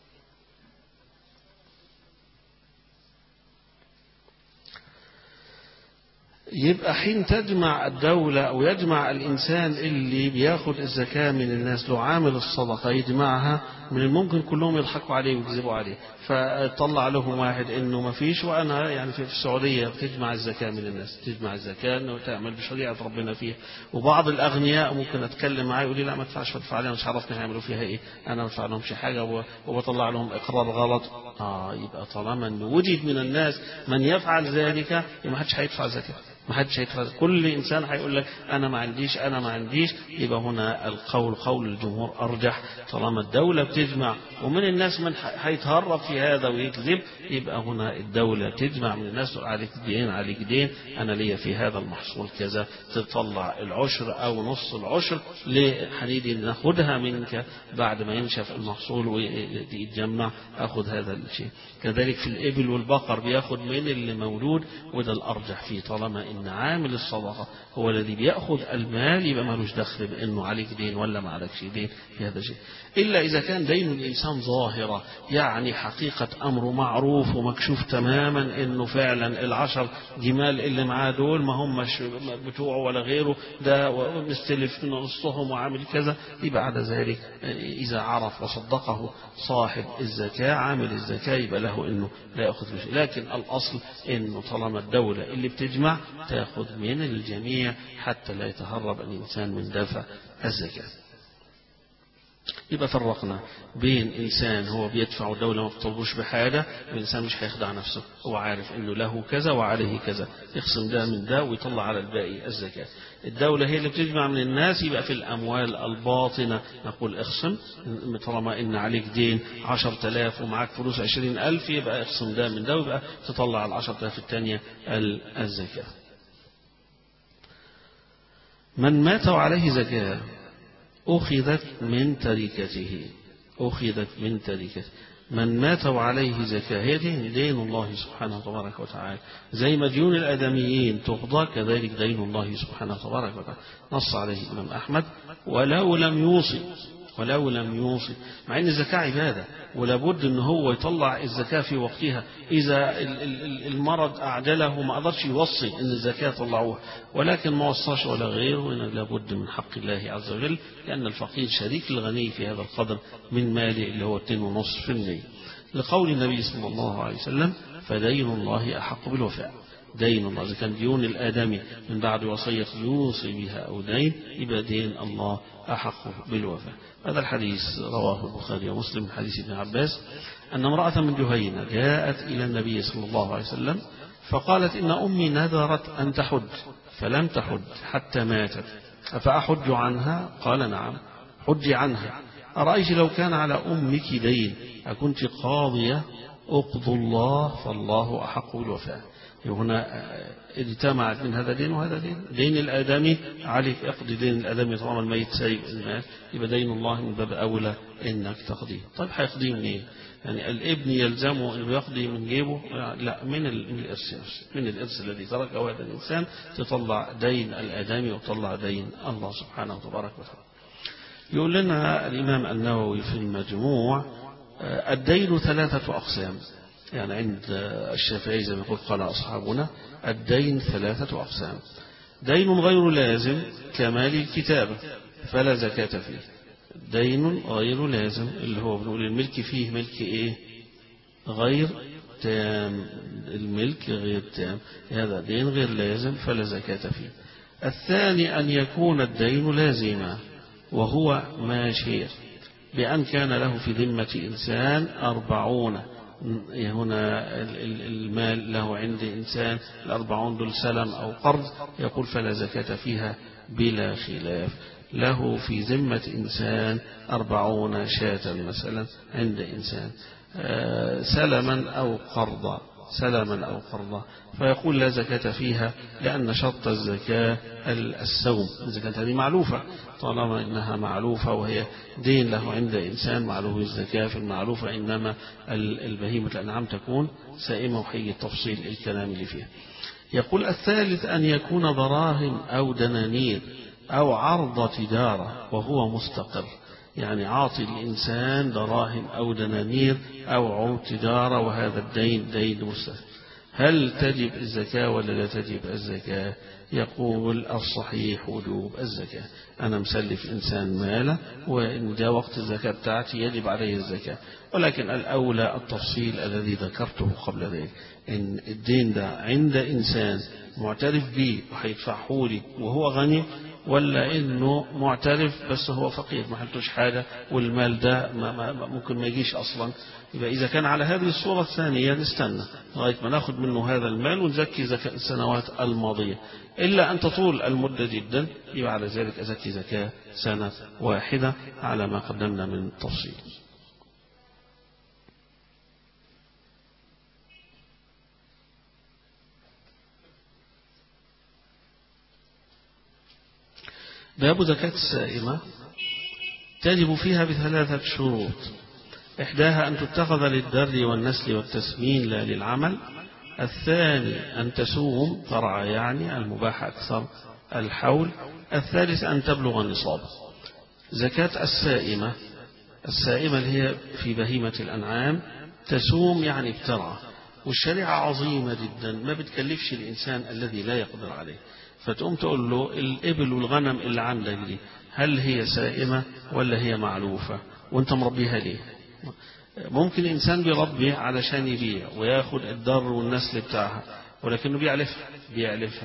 يبقى حين تجمع الدولة أو يجمع الإنسان اللي بياخد الزكاة من الناس له عامل الصدقة يجمعها من الممكن كلهم يضحكوا عليه ويكذبوا عليه فطلع لهم واحد إنه ما فيش وأنا يعني في السعودية بتجمع الزكاة من الناس تجمع الزكاة إنه تعمل بشريعة ربنا فيها وبعض الأغنياء ممكن أتكلم معاه يقول لي لا ما تدفعش بدفع عليهم مش عرفني هيعملوا فيها إيه أنا ما بدفع لهمش حاجة وبطلع لهم إقرار غلط آه يبقى طالما إنه وجد من الناس من يفعل ذلك ما حدش هيدفع زكاة ما حدش هيدفع كل انسان هيقول لك انا ما عنديش انا ما عنديش يبقى هنا القول قول الجمهور ارجح طالما الدوله بتجمع ومن الناس من هيتهرب في هذا ويكذب يبقى هنا الدوله تجمع من الناس عليك دين عليك دين انا ليا في هذا المحصول كذا تطلع العشر او نص العشر لحنيدي ناخدها منك بعد ما ينشف المحصول ويتجمع اخذ هذا الشيء كذلك في الابل والبقر بياخد من اللي مولود وده الارجح فيه طالما ان عامل الصدقه هو الذي بياخذ المال يبقى مالوش دخل بانه عليك دين ولا ما عليكش دين في هذا الشيء الا اذا كان دين الانسان ظاهره يعني حقيقه امره معروف ومكشوف تماما انه فعلا العشر جمال اللي معاه دول ما همش بتوعه ولا غيره ده مستلف من نصهم وعامل كذا يبقى بعد ذلك اذا عرف وصدقه صاحب الزكاه عامل الزكاه يبقى له انه لا ياخذ بشيء لكن الاصل انه طالما الدوله اللي بتجمع تاخذ من الجميع حتى لا يتهرب الانسان من دفع الزكاه يبقى فرقنا بين إنسان هو بيدفع الدولة ما بتطلبوش بحاجة الإنسان مش هيخدع نفسه هو عارف إنه له كذا وعليه كذا يخصم ده من ده ويطلع على الباقي الزكاة الدولة هي اللي بتجمع من الناس يبقى في الأموال الباطنة نقول اخصم طالما إن عليك دين عشر تلاف ومعاك فلوس عشرين ألف يبقى اخصم ده من ده ويبقى تطلع على العشر تلاف الثانية الزكاة من مات وعليه زكاة أخذت من تركته أخذت من تركته من مات وعليه زكاة هي دين, دين الله سبحانه تبارك وتعالى زي ما ديون الآدميين تقضى كذلك دين الله سبحانه تبارك وتعالى نص عليه الإمام أحمد ولو لم يوصي ولو لم يوصي مع ان الزكاة عبادة ولابد ان هو يطلع الزكاة في وقتها اذا المرض اعجله ما قدرش يوصي ان الزكاة طلعوها ولكن ما وصاش ولا غيره ان لابد من حق الله عز وجل لان الفقير شريك الغني في هذا القدر من ماله اللي هو 2.5% لقول النبي صلى الله عليه وسلم فدين الله احق بالوفاء دين الله إذا كان ديون الآدمي من بعد وصية يوصي بها أو دين يبقى دين الله أحق بالوفاء هذا الحديث رواه البخاري ومسلم من حديث ابن عباس أن امرأة من جهينة جاءت إلى النبي صلى الله عليه وسلم فقالت إن أمي نذرت أن تحج فلم تحج حتى ماتت أفأحج عنها قال نعم حج عنها أرأيت لو كان على أمك دين أكنت قاضية أقضوا الله فالله أحق بالوفاء هنا اجتمعت من هذا دين وهذا دين دين الآدمي عليك اقضي دين الآدمي طالما الميت سايب المال يبقى دين الله من باب أولى إنك تقضيه طيب هيقضيه منين إيه؟ يعني الابن يلزمه أنه يقضي من جيبه لا من الإرث من الإرث الذي تركه هذا الإنسان تطلع دين الآدمي وتطلع دين الله سبحانه وتبارك وتعالى يقول لنا الإمام النووي في المجموع الدين ثلاثة أقسام يعني عند الشافعي زي ما يقول قال أصحابنا الدين ثلاثة أقسام دين غير لازم كمال الكتابة فلا زكاة فيه دين غير لازم اللي هو بنقول الملك فيه ملك ايه غير تام الملك غير تام هذا دين غير لازم فلا زكاة فيه الثاني أن يكون الدين لازما وهو ماشير بأن كان له في ذمة إنسان أربعون هنا المال له عند إنسان الأربعون دول سلم أو قرض يقول فلا زكاة فيها بلا خلاف له في ذمة إنسان أربعون شاة مثلا عند إنسان آه، سلما أو قرضا سلما أو قرضا فيقول لا زكاة فيها لأن شرط الزكاة السوم الزكاة هذه معلوفة طالما إنها معلوفة وهي دين له عند إنسان معلوف الزكاة في المعلوفة إنما البهيمة الأنعام تكون سائمة وحي التفصيل الكلام اللي فيها يقول الثالث أن يكون دراهم أو دنانير أو عرض تجارة وهو مستقر يعني عاطي الإنسان دراهم أو دنانير أو عروض تجارة وهذا الدين دين مستقر هل تجب الزكاة ولا لا تجب الزكاة يقول الصحيح وجوب الزكاة أنا مسلف إنسان ماله وإن جاء وقت الزكاة بتاعتي يجب عليه الزكاة ولكن الأولى التفصيل الذي ذكرته قبل ذلك إن الدين ده عند إنسان معترف به وهيدفعه لي وهو غني ولا انه معترف بس هو فقير ما حلتوش حاجة والمال ده ما ما ممكن ما يجيش اصلا يبقى اذا كان على هذه الصورة الثانية نستنى لغاية ما ناخد منه هذا المال ونزكي زكاة السنوات الماضية إلا أن تطول المدة جدا يبقى على ذلك أزكي زكاة سنة واحدة على ما قدمنا من تفصيل باب زكاة السائمة تجب فيها بثلاثة شروط إحداها أن تتخذ للدر والنسل والتسمين لا للعمل الثاني أن تسوم ترعى يعني المباح أكثر الحول الثالث أن تبلغ النصاب زكاة السائمة السائمة اللي هي في بهيمة الأنعام تسوم يعني بترعى والشريعة عظيمة جدا ما بتكلفش الإنسان الذي لا يقدر عليه فتقوم تقول له الإبل والغنم اللي عندك دي هل هي سائمة ولا هي معلوفة وانت مربيها ليه ممكن إنسان بيربي علشان يبيع وياخد الدر والنسل بتاعها ولكنه بيعلفها بيعلفها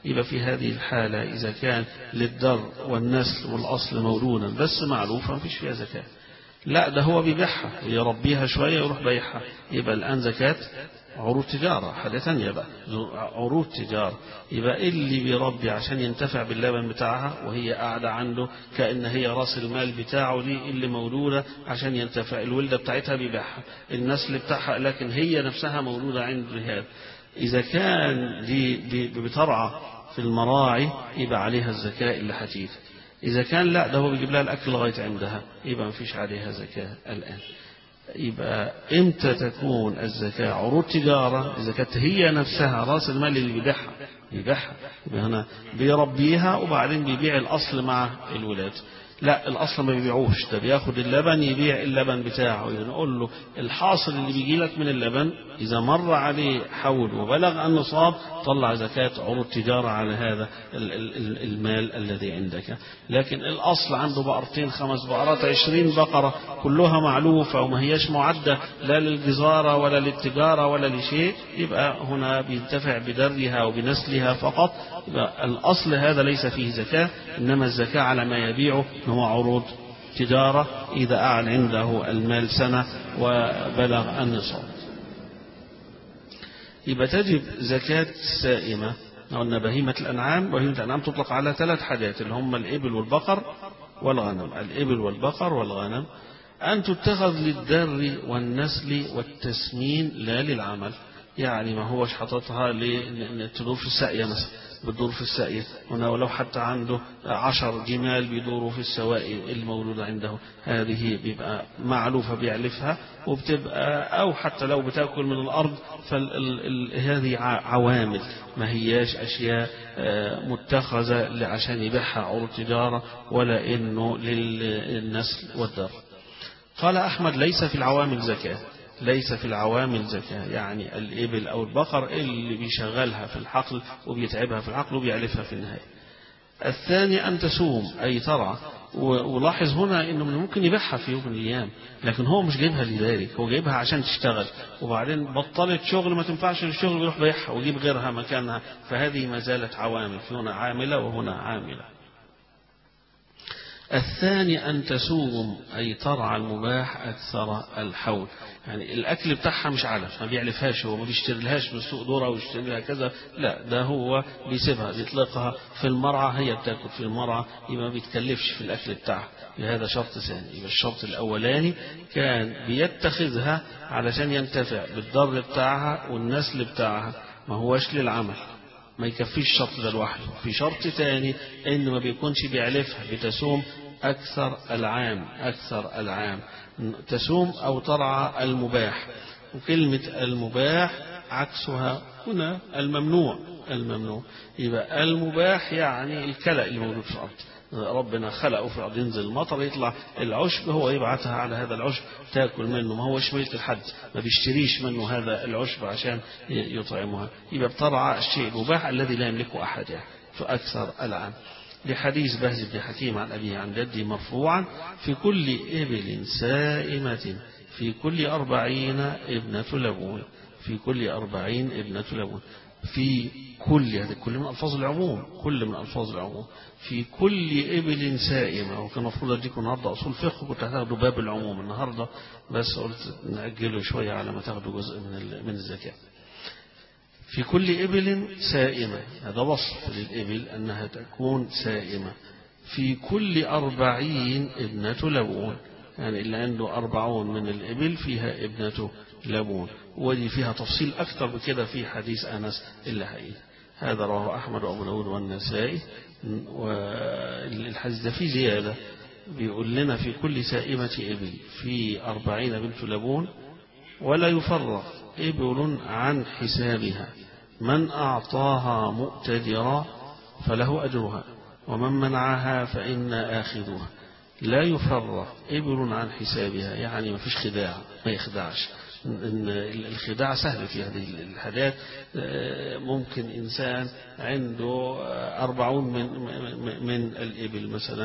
يبقى في هذه الحالة إذا كان للدر والنسل والأصل مولودا بس معلوفة ما فيش فيها زكاة لا ده هو بيبيعها يربيها شوية يروح بيعها يبقى الآن زكاة عروض تجارة حاجة تانية بقى عروض تجارة يبقى اللي بيربي عشان ينتفع باللبن بتاعها وهي قاعدة عنده كأن هي راس المال بتاعه دي اللي مولودة عشان ينتفع الولدة بتاعتها بيبيعها النسل بتاعها لكن هي نفسها مولودة عند هذا إذا كان دي بترعى في المراعي يبقى عليها الزكاة اللي هتيجي إذا كان لا ده هو بيجيب لها الأكل لغاية عندها يبقى مفيش عليها زكاة الآن يبقى امتى تكون الزكاة عروض تجارة إذا كانت هي نفسها راس المال اللي بيبيعها بيبيعها يبقى هنا بيربيها وبعدين بيبيع الأصل مع الولاد لا الأصل ما بيبيعوش ده بياخد اللبن يبيع اللبن بتاعه يعني نقول له الحاصل اللي بيجي لك من اللبن إذا مر عليه حول وبلغ النصاب طلع زكاة عروض تجارة على هذا المال الذي عندك لكن الأصل عنده بقرتين خمس بقرات عشرين بقرة كلها معلوفة وما هيش معدة لا للجزارة ولا للتجارة ولا لشيء يبقى هنا بينتفع بدرها وبنسلها فقط يبقى الأصل هذا ليس فيه زكاة إنما الزكاة على ما يبيعه هو عروض تجارة إذا أعلى عنده المال سنة وبلغ النصاب يبقى تجب زكاة سائمة قلنا بهيمة الأنعام بهيمة الأنعام تطلق على ثلاث حاجات اللي هم الإبل والبقر والغنم الإبل والبقر والغنم أن تتخذ للدر والنسل والتسمين لا للعمل يعني ما هوش حاططها لتدور في الساقية مثلا بتدور في الساقية هنا ولو حتى عنده عشر جمال بيدوروا في السوائي المولودة عنده هذه بيبقى معلوفة بيعلفها وبتبقى أو حتى لو بتاكل من الأرض فهذه عوامل ما هياش أشياء متخذة عشان يبيعها عروض تجارة ولا إنه للنسل والدر قال أحمد ليس في العوامل زكاة ليس في العوامل زكاة يعني الإبل أو البقر اللي بيشغلها في الحقل وبيتعبها في الحقل وبيعلفها في النهاية الثاني أن تسوم أي ترعى ولاحظ هنا انه من ممكن يبيعها في يوم من الايام لكن هو مش جايبها لذلك هو جايبها عشان تشتغل وبعدين بطلت شغل ما تنفعش للشغل بيروح بيعها ويجيب غيرها مكانها فهذه ما زالت عوامل في هنا عامله وهنا عامله الثاني أن تسوم أي ترعى المباح أكثر الحول يعني الأكل بتاعها مش علف ما بيعلفهاش هو ما بيشتري لهاش من السوق ذرة ويشتري لها كذا لا ده هو بيسيبها بيطلقها في المرعى هي بتاكل في المرعى يبقى ما بيتكلفش في الأكل بتاعها هذا شرط ثاني يبقى الشرط الأولاني كان بيتخذها علشان ينتفع بالضر بتاعها والنسل بتاعها ما هوش للعمل ما يكفيش الشرط ده لوحده في شرط تاني ان ما بيكونش بيعلفها بتسوم اكثر العام اكثر العام تسوم او ترعى المباح وكلمة المباح عكسها هنا الممنوع الممنوع يبقى المباح يعني الكلأ اللي موجود في الأرض ربنا خلقه في الأرض ينزل المطر يطلع العشب هو يبعتها على هذا العشب تاكل منه ما هوش ملك الحد ما بيشتريش منه هذا العشب عشان يطعمها يبقى بترعى الشيء المباح الذي لا يملكه أحد يعني فأكثر العام لحديث بهز بن حكيم عن أبيه عن جدي مرفوعا في كل إبل سائمة في كل أربعين ابنة لبون في كل أربعين ابنة لبون في كل هذا كل من ألفاظ العموم كل من ألفاظ العموم في كل إبل سائمة وكان المفروض أديكم النهاردة أصول فقه كنت هتاخدوا باب العموم النهاردة بس قلت نأجله شوية على ما تاخدوا جزء من من الزكاة في كل إبل سائمة هذا وصف للإبل أنها تكون سائمة في كل أربعين ابنة لبون يعني اللي عنده أربعون من الإبل فيها ابنة لبون ودي فيها تفصيل أكثر بكده في حديث أنس اللي هي هذا رواه أحمد وأبو داود والنسائي والحديث ده فيه زيادة بيقول لنا في كل سائمة إبل في أربعين بنت لبون ولا يفرق إبل عن حسابها من أعطاها مؤتدرا فله أجرها ومن منعها فإن آخذها لا يفرق إبل عن حسابها يعني ما فيش خداع ما يخدعش إن الخداع سهل في هذه الحاجات ممكن إنسان عنده أربعون من, من الإبل مثلا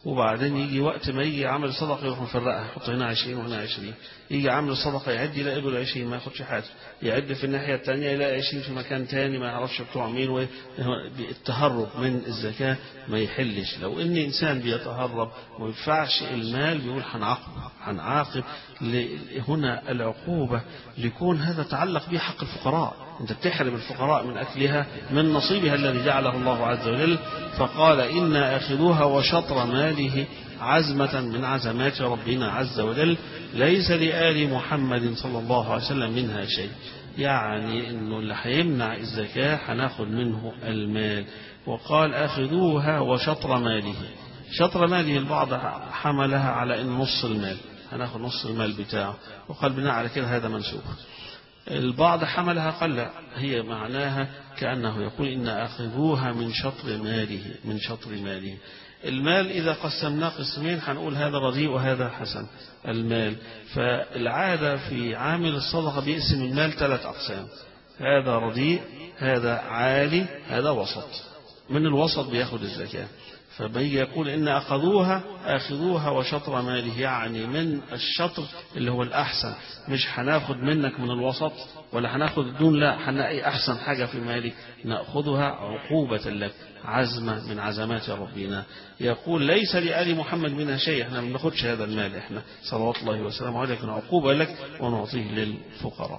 وبعدين يجي وقت ما يجي عمل صدقة يروح مفرقها يحط هنا 20 وهنا 20 يجي عامل الصدقة يعد يلاقي له 20 ما ياخدش حاجة يعد في الناحية الثانية يلاقي 20 في مكان ثاني ما يعرفش بتوع مين التهرب من الزكاة ما يحلش لو ان انسان بيتهرب وما يدفعش المال بيقول هنعاقب هنعاقب هنا العقوبة ليكون هذا تعلق به حق الفقراء أنت بتحرم الفقراء من أكلها من نصيبها الذي جعله الله عز وجل فقال إنا أخذوها وشطر ماله عزمة من عزمات ربنا عز وجل ليس لآل محمد صلى الله عليه وسلم منها شيء يعني انه اللي هيمنع الزكاة هناخد منه المال وقال اخذوها وشطر ماله شطر ماله البعض حملها على ان نص المال هناخد نص المال بتاعه وقال بناء على كده هذا منسوخ البعض حملها قل هي معناها كأنه يقول إن أخذوها من شطر ماله من شطر ماله المال إذا قسمناه قسمين هنقول هذا رديء وهذا حسن المال فالعادة في عامل الصدقة بيقسم المال ثلاث أقسام هذا رديء هذا عالي هذا وسط من الوسط بياخد الزكاة فبيجي يقول إن أخذوها أخذوها وشطر ماله يعني من الشطر اللي هو الأحسن مش هناخد منك من الوسط ولا هناخد دون لا هنلاقي أحسن حاجة في مالك نأخذها عقوبة لك عزمة من عزمات ربنا يقول ليس لآل محمد منها شيء احنا ما بناخدش هذا المال احنا صلوات الله وسلامه عليه لكن عقوبة لك ونعطيه للفقراء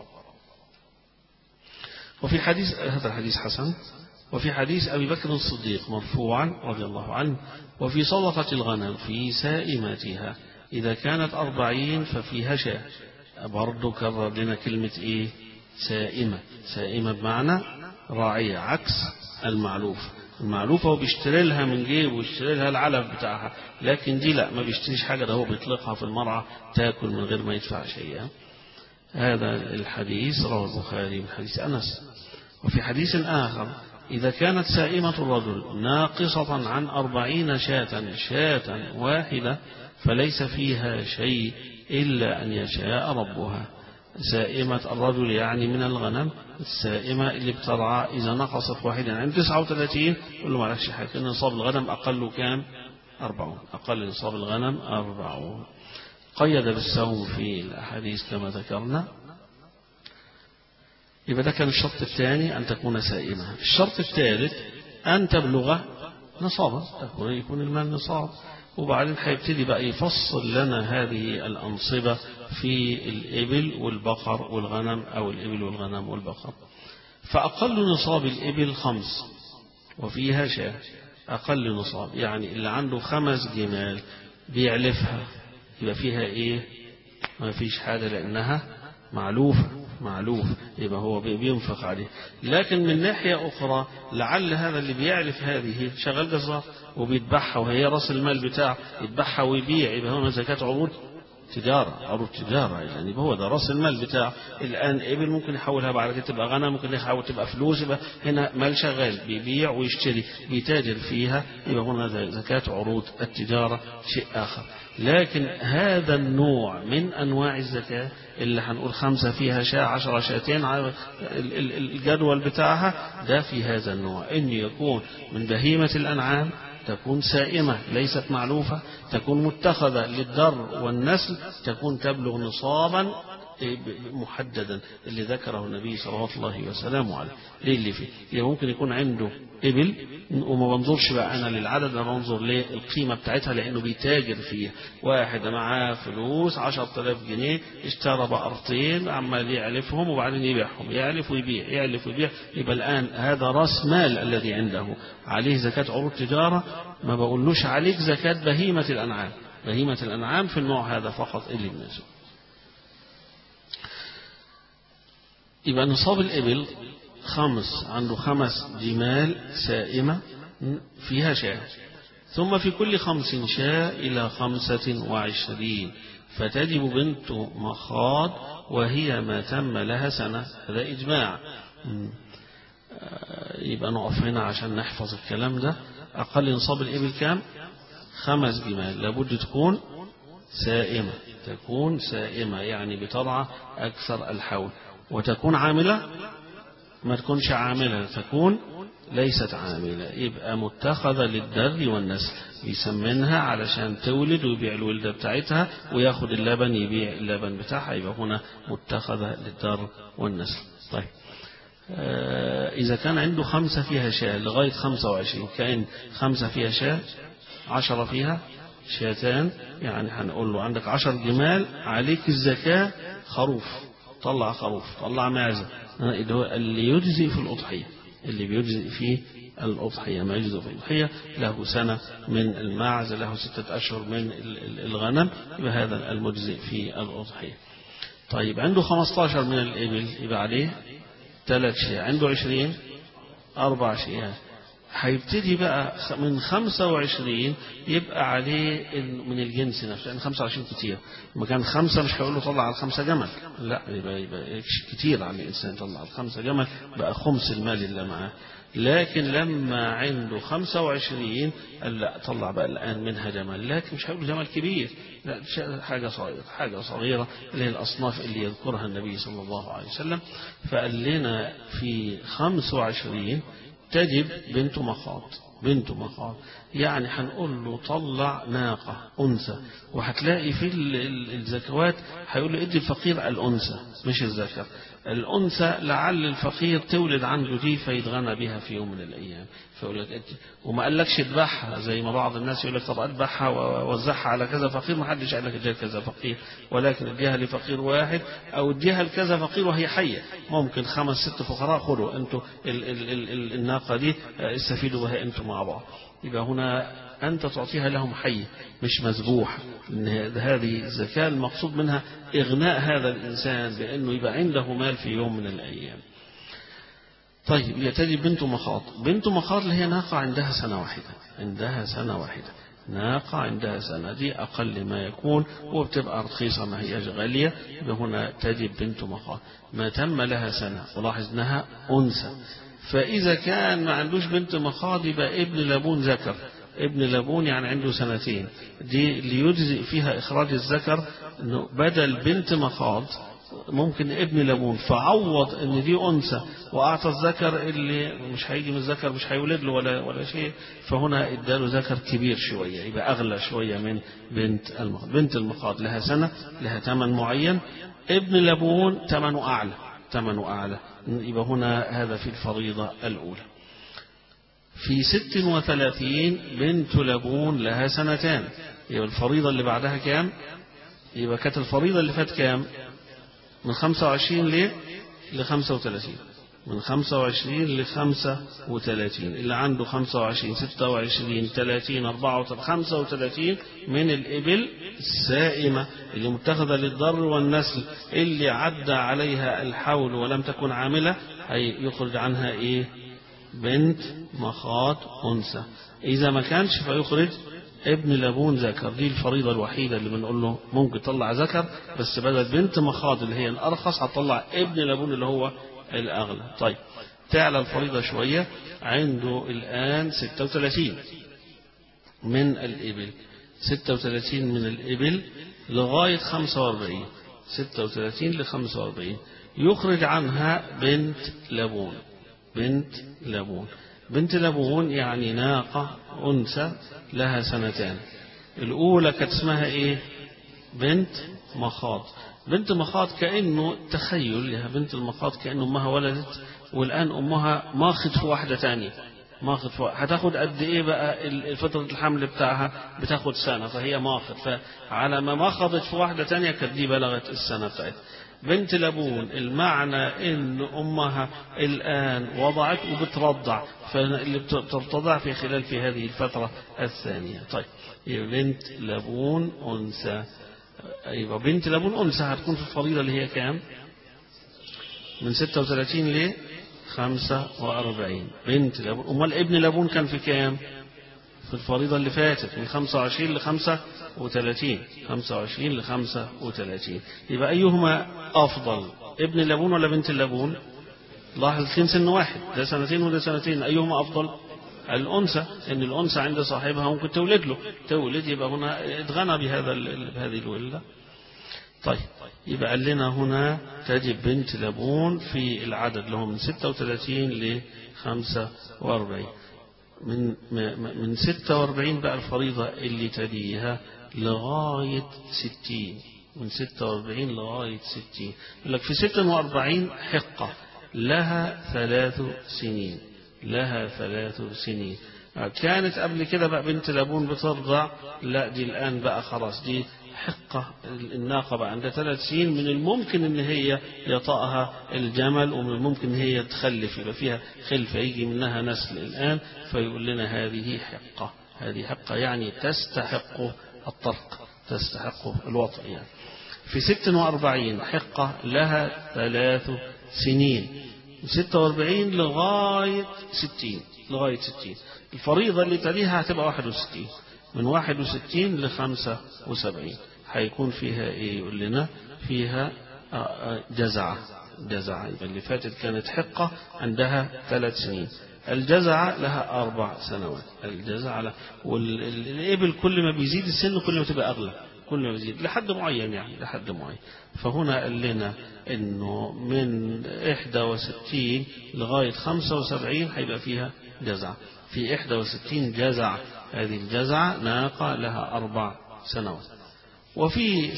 وفي حديث هذا الحديث حسن وفي حديث أبي بكر الصديق مرفوعا رضي الله عنه وفي صدقة الغنم في سائماتها إذا كانت أربعين ففيها شاة برضه كرر لنا كلمة إيه سائمة سائمة بمعنى راعية عكس المعلوف المعلوفة هو بيشتري لها من جيبه ويشتري لها العلف بتاعها لكن دي لا ما بيشتريش حاجة ده هو بيطلقها في المرعى تاكل من غير ما يدفع شيئا هذا الحديث رواه البخاري من حديث أنس وفي حديث آخر إذا كانت سائمة الرجل ناقصة عن أربعين شاة شاة واحدة فليس فيها شيء إلا أن يشاء ربها سائمة الرجل يعني من الغنم السائمة اللي بترعى إذا نقصت واحدا عن 39 يقول له معلش حاجة إن نصاب الغنم أقل كام؟ أربعون أقل نصاب الغنم أربعون قيد بالسوم في الأحاديث كما ذكرنا يبقى ده كان الشرط الثاني أن تكون سائمة الشرط الثالث أن تبلغ نصابا تكون يكون المال نصاب وبعدين هيبتدي بقى يفصل لنا هذه الأنصبة في الإبل والبقر والغنم أو الإبل والغنم والبقر فأقل نصاب الإبل خمس وفيها شاة أقل نصاب يعني اللي عنده خمس جمال بيعلفها يبقى فيها إيه ما فيش حاجة لأنها معلوفة معلوف يبقى هو بينفق عليه لكن من ناحية أخرى لعل هذا اللي بيعرف هذه شغال جزار وبيتبعها وهي راس المال بتاعه يتبعها ويبيع يبقى هنا زكاة عروض تجارة عروض تجارة يعني هو ده راس المال بتاعه الآن إبل ممكن يحولها بعد كده تبقى غنم ممكن يحول تبقى فلوس يبقى هنا مال شغال بيبيع ويشتري بيتاجر فيها يبقى هنا زكاة عروض التجارة شيء آخر لكن هذا النوع من أنواع الزكاة اللي هنقول خمسة فيها شاة عشرة شاتين الجدول بتاعها ده في هذا النوع إن يكون من بهيمة الأنعام تكون سائمة ليست معلوفة تكون متخذة للدر والنسل تكون تبلغ نصابا محددا اللي ذكره النبي صلى الله عليه وسلم عليه ليه اللي فيه يعني ممكن يكون عنده إبل وما بنظرش بقى أنا للعدد أنا بنظر للقيمة بتاعتها لأنه بيتاجر فيها واحد معاه فلوس 10000 جنيه اشترى بقرتين عمال يعلفهم وبعدين يبيعهم يعلف ويبيع يعلف ويبيع يبقى الآن هذا راس مال الذي عنده عليه زكاة عروض تجارة ما بقولوش عليك زكاة بهيمة الأنعام بهيمة الأنعام في النوع هذا فقط اللي بنزل يبقى نصاب الإبل خمس عنده خمس جمال سائمة فيها شاة ثم في كل خمس شاة إلى خمسة وعشرين فتجب بنت مخاض وهي ما تم لها سنة هذا إجماع يبقى نقف هنا عشان نحفظ الكلام ده أقل نصاب الإبل كام خمس جمال لابد تكون سائمة تكون سائمة يعني بترعى أكثر الحول وتكون عاملة ما تكونش عاملة تكون ليست عاملة يبقى متخذة للدر والنسل يسمنها علشان تولد ويبيع الولدة بتاعتها وياخد اللبن يبيع اللبن بتاعها يبقى هنا متخذة للدر والنسل طيب آه إذا كان عنده خمسة فيها شاة لغاية خمسة وعشرين كأن خمسة فيها شاة عشرة فيها شاتان يعني هنقول له عندك عشر جمال عليك الزكاة خروف طلع خروف طلع معزة اللي يجزي في الأضحية اللي بيجزئ فيه الأضحية ما يجزئ في الأضحية له سنة من الماعز له ستة أشهر من الغنم يبقى هذا المجزئ في الأضحية طيب عنده 15 من الإبل يبقى عليه ثلاث شيء عنده 20 أربع شيئات هيبتدي بقى من 25 يبقى عليه من الجنس نفسه يعني 25 كتير لما كان خمسة مش هيقول له طلع على خمسة جمل لا يبقى, يبقى كتير على الإنسان يطلع على خمسة جمل بقى خمس المال اللي معاه لكن لما عنده 25 قال لا طلع بقى الآن منها جمل لكن مش هيقول جمل كبير لا حاجة صغيرة حاجة صغيرة اللي هي الأصناف اللي يذكرها النبي صلى الله عليه وسلم فقال لنا في 25 تجب بنت مخاض بنت مخاض يعني هنقول له طلع ناقة أنثى وهتلاقي في الزكوات هيقول له ادي الفقير الأنثى مش الذكر الأنثى لعل الفقير تولد عنده دي فيتغنى بها في يوم من الأيام فيقول لك ادي وما قالكش اذبحها زي ما بعض الناس يقول لك طب اذبحها ووزعها على كذا فقير ما حدش قال لك اديها كذا فقير ولكن اديها لفقير واحد او اديها لكذا فقير وهي حيه ممكن خمس ست فقراء خذوا انتوا ال ال ال ال الناقه دي استفيدوا بها انتوا مع بعض يبقى هنا أنت تعطيها لهم حي مش مذبوح إن هذه الزكاة المقصود منها إغناء هذا الإنسان بأنه يبقى عنده مال في يوم من الأيام طيب يتجي بنت مخاض بنت مخاض اللي هي ناقة عندها سنة واحدة عندها سنة واحدة ناقة عندها سنة دي أقل ما يكون وبتبقى رخيصة ما هياش غالية هنا تجب بنت مخاض ما تم لها سنة ولاحظ أنها أنثى فإذا كان ما عندوش بنت مخاض يبقى ابن لابون ذكر ابن لابون يعني عنده سنتين دي ليجزئ فيها إخراج الذكر إنه بدل بنت مخاض ممكن ابن لابون فعوض ان دي انثى واعطى الذكر اللي مش هيجي من الذكر مش هيولد له ولا ولا شيء فهنا اداله ذكر كبير شويه يبقى اغلى شويه من بنت المخاض بنت المخاض لها سنه لها ثمن معين ابن لابون ثمنه اعلى ثمنه اعلى يبقى هنا هذا في الفريضه الاولى في ست وثلاثين بنت لبون لها سنتان يبقى الفريضة اللي بعدها كام يبقى كانت الفريضة اللي فات كام من خمسة وعشرين ليه لخمسة وثلاثين من خمسة وعشرين لخمسة وثلاثين اللي عنده خمسة وعشرين ستة وعشرين ثلاثين أربعة وثلاثين خمسة وثلاثين من الإبل السائمة اللي متخذة للضر والنسل اللي عدى عليها الحول ولم تكن عاملة أي يخرج عنها إيه بنت مخاض أنثى إذا ما كانش فيخرج ابن لبون ذكر دي الفريضة الوحيدة اللي بنقول له ممكن تطلع ذكر بس بدل بنت مخاض اللي هي الأرخص هتطلع ابن لبون اللي هو الأغلى طيب تعلى الفريضة شوية عنده الآن 36 من الإبل 36 من الإبل لغاية 45 36 ل 45 يخرج عنها بنت لبون بنت لبون بنت لبون يعني ناقة أنثى لها سنتان الأولى كانت اسمها إيه بنت مخاض بنت مخاض كأنه تخيل لها بنت المخاض كأنه أمها ولدت والآن أمها ماخد في واحدة تانية ماخد في هتاخد قد إيه بقى فترة الحمل بتاعها بتاخد سنة فهي ماخد فعلى ما ماخدت في واحدة تانية كانت دي بلغت السنة بتاعتها بنت لبون المعنى ان امها الان وضعت وبترضع فاللي بترتضع في خلال في هذه الفترة الثانية طيب بنت لبون انثى ايوه بنت لبون انثى هتكون في الفريضة اللي هي كام من 36 ل 45 بنت لبون امال ابن لبون كان في كام في الفريضة اللي فاتت من 25 ل 35 25 ل 35 يبقى أيهما أفضل ابن اللبون ولا بنت اللبون لاحظ الاثنين سن واحد ده سنتين وده سنتين أيهما أفضل الأنثى إن الأنثى عند صاحبها ممكن تولد له تولد يبقى هنا اتغنى بهذا بهذه الولدة طيب يبقى قال لنا هنا تجب بنت لبون في العدد اللي هو من 36 ل 45 من من 46 بقى الفريضة اللي تليها لغاية 60 من 46 لغاية 60 يقول لك في 46 حقة لها ثلاث سنين لها ثلاث سنين كانت قبل كده بقى بنت لابون بترضع لا دي الآن بقى خلاص دي حقة الناقة بقى عندها ثلاث سنين من الممكن ان هي يطأها الجمل ومن الممكن ان هي تخلف يبقى فيها خلفة يجي منها نسل الآن فيقول لنا هذه حقة هذه حقة يعني تستحق الطرق تستحق الوطء يعني في 46 حقة لها ثلاث سنين من 46 لغاية 60 لغاية 60 الفريضة اللي تليها هتبقى 61 من 61 ل 75 هيكون فيها ايه يقول لنا فيها جزعة جزعة يبقى اللي فاتت كانت حقة عندها ثلاث سنين الجزعة لها أربع سنوات الجزعة لها والإبل كل ما بيزيد السن كل ما تبقى أغلى كل ما بيزيد لحد معين يعني لحد معين فهنا قال لنا انه من 61 لغاية 75 هيبقى فيها جزعة في 61 جزعة هذه الجزعة ناقة لها أربع سنوات وفي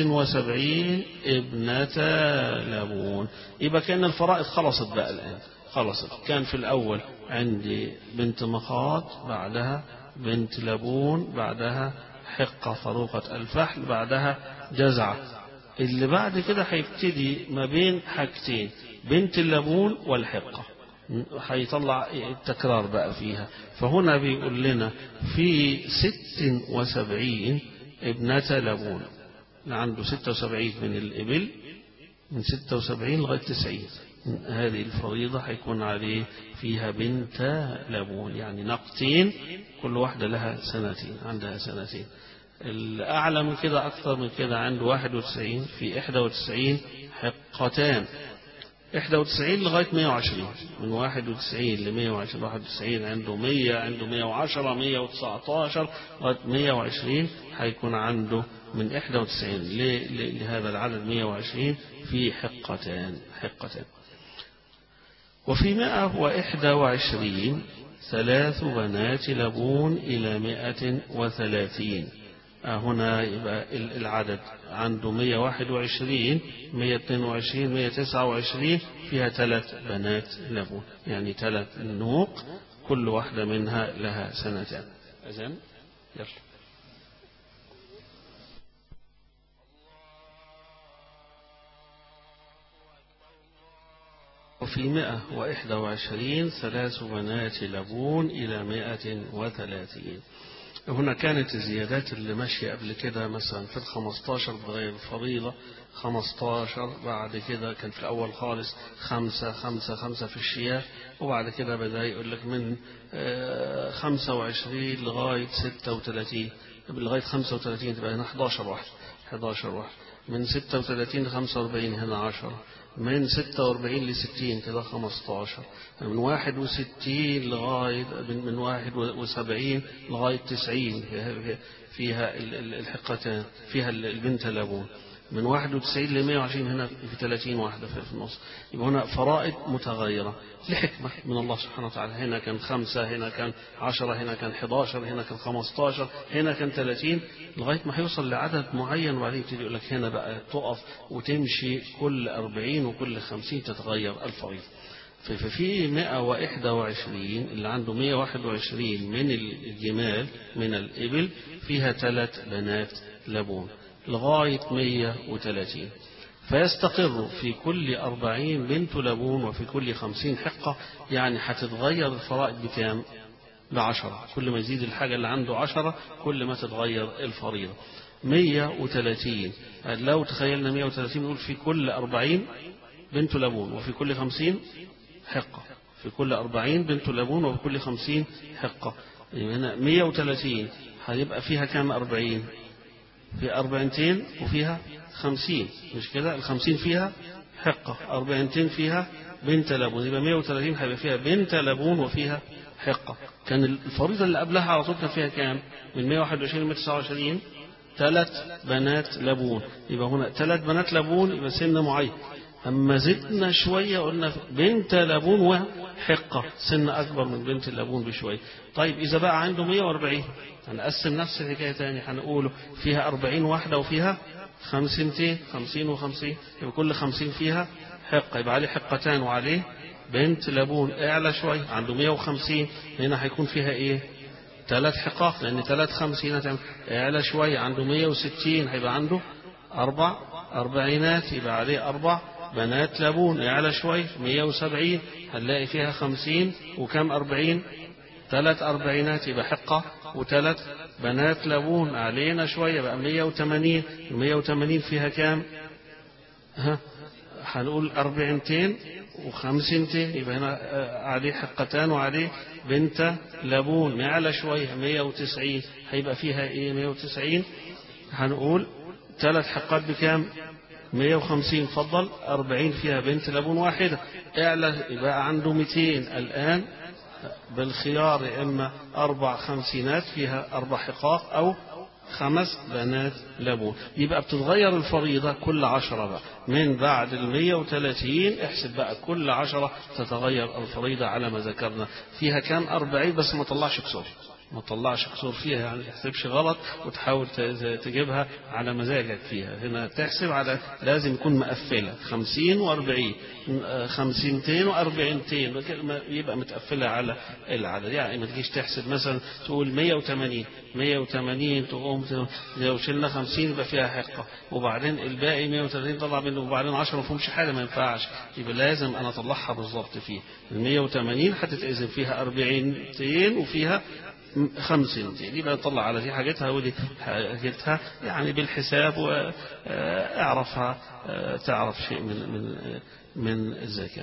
76 ابنة لبون يبقى كان الفرائض خلصت بقى الآن خلصت كان في الأول عندي بنت مخاض بعدها بنت لبون بعدها حقة طروقة الفحل بعدها جزعة اللي بعد كده هيبتدي ما بين حاجتين بنت اللبون والحقة هيطلع التكرار بقى فيها فهنا بيقول لنا في ست وسبعين ابنة لبون عنده ستة وسبعين من الإبل من ستة وسبعين لغاية تسعين هذه الفريضة هيكون عليه فيها بنت لبون يعني نقتين كل واحدة لها سنتين عندها سنتين الأعلى من كده أكثر من كده عنده 91 في 91 حقتان 91 لغاية 120 من 91 ل 120 91 عنده 100 عنده 110 119 لغاية 120 هيكون عنده من 91 لهذا العدد 120 في حقتان حقتان وفي 121 ثلاث بنات لبون إلى 130 هنا يبقى العدد عنده 121 122 129 فيها ثلاث بنات لبون يعني ثلاث نوق كل واحدة منها لها سنتان أذن يلا وفي مئة وإحدى وعشرين ثلاث بنات لبون إلى مئة وثلاثين هنا كانت الزيادات اللي ماشية قبل كده مثلا في الخمستاشر بغير الفريضة خمستاشر بعد كده كان في الأول خالص خمسة خمسة خمسة في الشياه وبعد كده بدأ يقول لك من خمسة وعشرين لغاية ستة وثلاثين لغاية خمسة وثلاثين تبقى هنا 11 واحد 11 واحد من 36 ل 45 هنا 10 من 46 ل 60 كده 15 من 61 لغاية من 71 لغاية 90 فيها الحقتان فيها البنت لابون من 91 ل 120 هنا في 30 واحدة في النص يبقى هنا فرائض متغيرة لحكمة من الله سبحانه وتعالى هنا كان خمسة هنا كان عشرة هنا كان 11 هنا كان 15 هنا كان 30 لغاية ما هيوصل لعدد معين وبعدين يبتدي يقول لك هنا بقى تقف وتمشي كل 40 وكل 50 تتغير الفريضة ففي 121 اللي عنده 121 من الجمال من الإبل فيها ثلاث بنات لبون لغاية 130 فيستقر في كل أربعين بنت لبون وفي كل خمسين حقة يعني هتتغير الفرائض بكام بعشرة كل ما يزيد الحاجة اللي عنده عشرة كل ما تتغير الفريضة 130 لو تخيلنا 130 نقول في كل أربعين بنت لبون وفي كل خمسين حقة في كل أربعين بنت لبون وفي كل خمسين حقة يعني هنا 130 هيبقى فيها كام أربعين في أربعتين وفيها خمسين مش كده الخمسين فيها حقة أربعتين فيها بنت لبون يبقى 130 هيبقى فيها بنت لبون وفيها حقة كان الفريضة اللي قبلها على طول كان فيها كام من 121 ل 129 ثلاث بنات لبون يبقى هنا ثلاث بنات لبون يبقى سن معين أما زدنا شوية قلنا بنت لبون وحقة سن أكبر من بنت اللبون بشوية طيب إذا بقى عنده 140 هنقسم نفس الحكاية تاني هنقوله فيها 40 واحدة وفيها خمسنتين خمسين وخمسين يبقى كل خمسين فيها حقة يبقى عليه حقتان وعليه بنت لبون اعلى شوية عنده 150 هنا هيكون فيها ايه ثلاث حقاق لان ثلاث خمسين اعلى شوية عنده 160 هيبقى عنده اربع اربعينات يبقى عليه اربع بنات لبون اعلى شوية 170 هنلاقي فيها 50 وكم 40 ثلاث أربعينات يبقى حقة وثلاث بنات لبون علينا شوية بقى 180 180 فيها كام ها هنقول أربعينتين وخمسنتين يبقى هنا عليه حقتان وعليه بنت لبون نعلى شوية 190 هيبقى فيها ايه 190 هنقول ثلاث حقات بكام 150 فضل 40 فيها بنت لبون واحدة اعلى يبقى عنده 200 الآن بالخيار يا إما أربع خمسينات فيها أربع حقاق أو خمس بنات لبون يبقى بتتغير الفريضة كل عشرة بقى من بعد المية وثلاثين احسب بقى كل عشرة تتغير الفريضة على ما ذكرنا فيها كام أربعين بس ما طلعش كسور ما تطلعش قصور فيها يعني ما تحسبش غلط وتحاول تجيبها على مزاجك فيها هنا تحسب على لازم يكون مقفلة خمسين وأربعين خمسينتين وأربعينتين يبقى متقفلة على العدد يعني ما تجيش تحسب مثلا تقول مية وثمانين مية وثمانين تقوم لو شلنا خمسين يبقى فيها حقة وبعدين الباقي مية وثلاثين طلع منه وبعدين عشرة ما فيهمش حاجة ما ينفعش يبقى لازم أنا أطلعها بالظبط فيه المية وثمانين هتتقسم فيها أربعينتين وفيها خمسين يبقى نطلع على دي حاجتها ودي حاجتها يعني بالحساب واعرفها تعرف شيء من من من الزكاة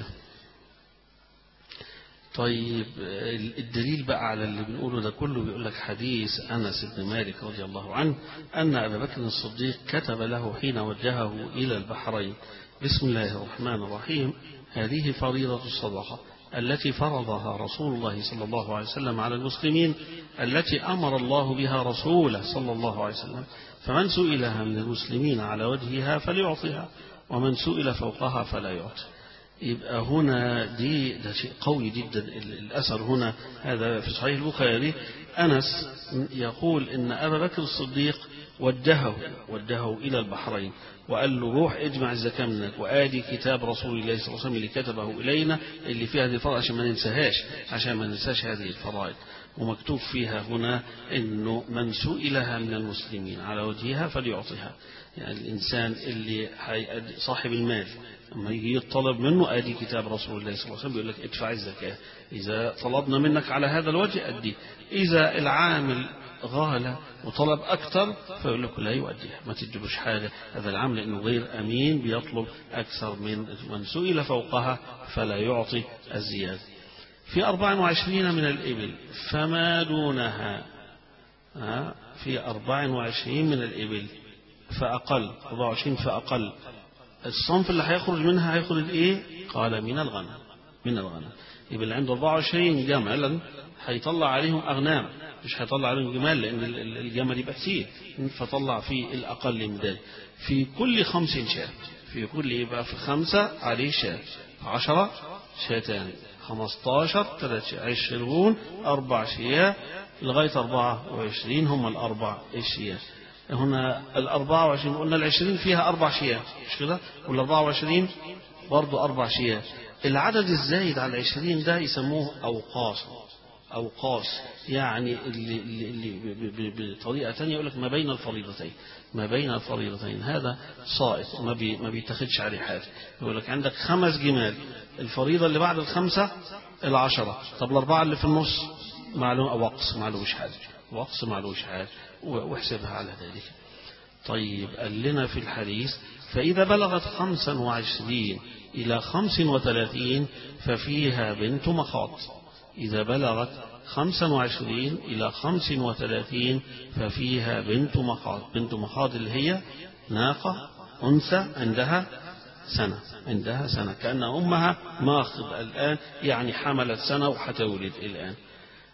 طيب الدليل بقى على اللي بنقوله ده كله بيقول لك حديث أنس بن مالك رضي الله عنه أن أبا بكر الصديق كتب له حين وجهه إلى البحرين بسم الله الرحمن الرحيم هذه فريضة الصدقة التي فرضها رسول الله صلى الله عليه وسلم على المسلمين التي أمر الله بها رسوله صلى الله عليه وسلم فمن سئلها من المسلمين على وجهها فليعطيها ومن سئل فوقها فلا يعطي يبقى هنا دي ده شيء قوي جدا الأثر هنا هذا في صحيح البخاري أنس يقول إن أبا بكر الصديق وجهه وجهه إلى البحرين وقال له روح اجمع الزكاة منك وآدي كتاب رسول الله صلى الله عليه وسلم اللي كتبه إلينا اللي فيها هذه الفرائض عشان ما ننساهاش عشان ما ننساش هذه الفرائض ومكتوب فيها هنا انه من سئلها من المسلمين على وجهها فليعطيها يعني الانسان اللي صاحب المال لما يجي يطلب منه ادي كتاب رسول الله صلى الله عليه وسلم بيقول لك ادفع الزكاه اذا طلبنا منك على هذا الوجه ادي اذا العامل غالى وطلب أكثر فيقول لك لا يؤديها ما تدلوش حاجة هذا العامل لأنه غير أمين بيطلب أكثر من من سئل فوقها فلا يعطي الزيادة في أربع وعشرين من الإبل فما دونها في أربع وعشرين من الإبل فأقل أربع وعشرين فأقل الصنف اللي هيخرج منها هيخرج إيه قال من الغنم من الغنم يبقى اللي عنده 24 جملا هيطلع عليهم أغنام مش هيطلع عليهم جمال لأن الجمل يبقى كتير فطلع في الأقل من ذلك في كل خمس شاة في كل يبقى في خمسة عليه شاة عشرة شاتان خمستاشر ثلاث عشرون أربع شياه لغاية أربعة وعشرين هم الأربع الشياه هنا الأربعة وعشرين قلنا العشرين فيها أربع شياه مش كده والأربعة وعشرين برضو أربع شياه العدد الزايد على العشرين ده يسموه أوقاص أوقاص يعني اللي, اللي بطريقة ثانية يقول لك ما بين الفريضتين ما بين الفريضتين هذا سائط ما, بي ما بيتخدش عليه حاجة يقول لك عندك خمس جمال الفريضة اللي بعد الخمسة العشرة طب الأربعة اللي في النص معلوم أو وقص معلوش حاجة وقص معلوش حاجة واحسبها على ذلك طيب قال لنا في الحديث فإذا بلغت خمسا وعشرين إلى خمس وثلاثين ففيها بنت مخاض إذا بلغت خمسا وعشرين إلى خمس وثلاثين ففيها بنت مخاض بنت مخاض اللي هي ناقة أنثى عندها سنة عندها سنة كأن أمها ماخض الآن يعني حملت سنة وحتولد الآن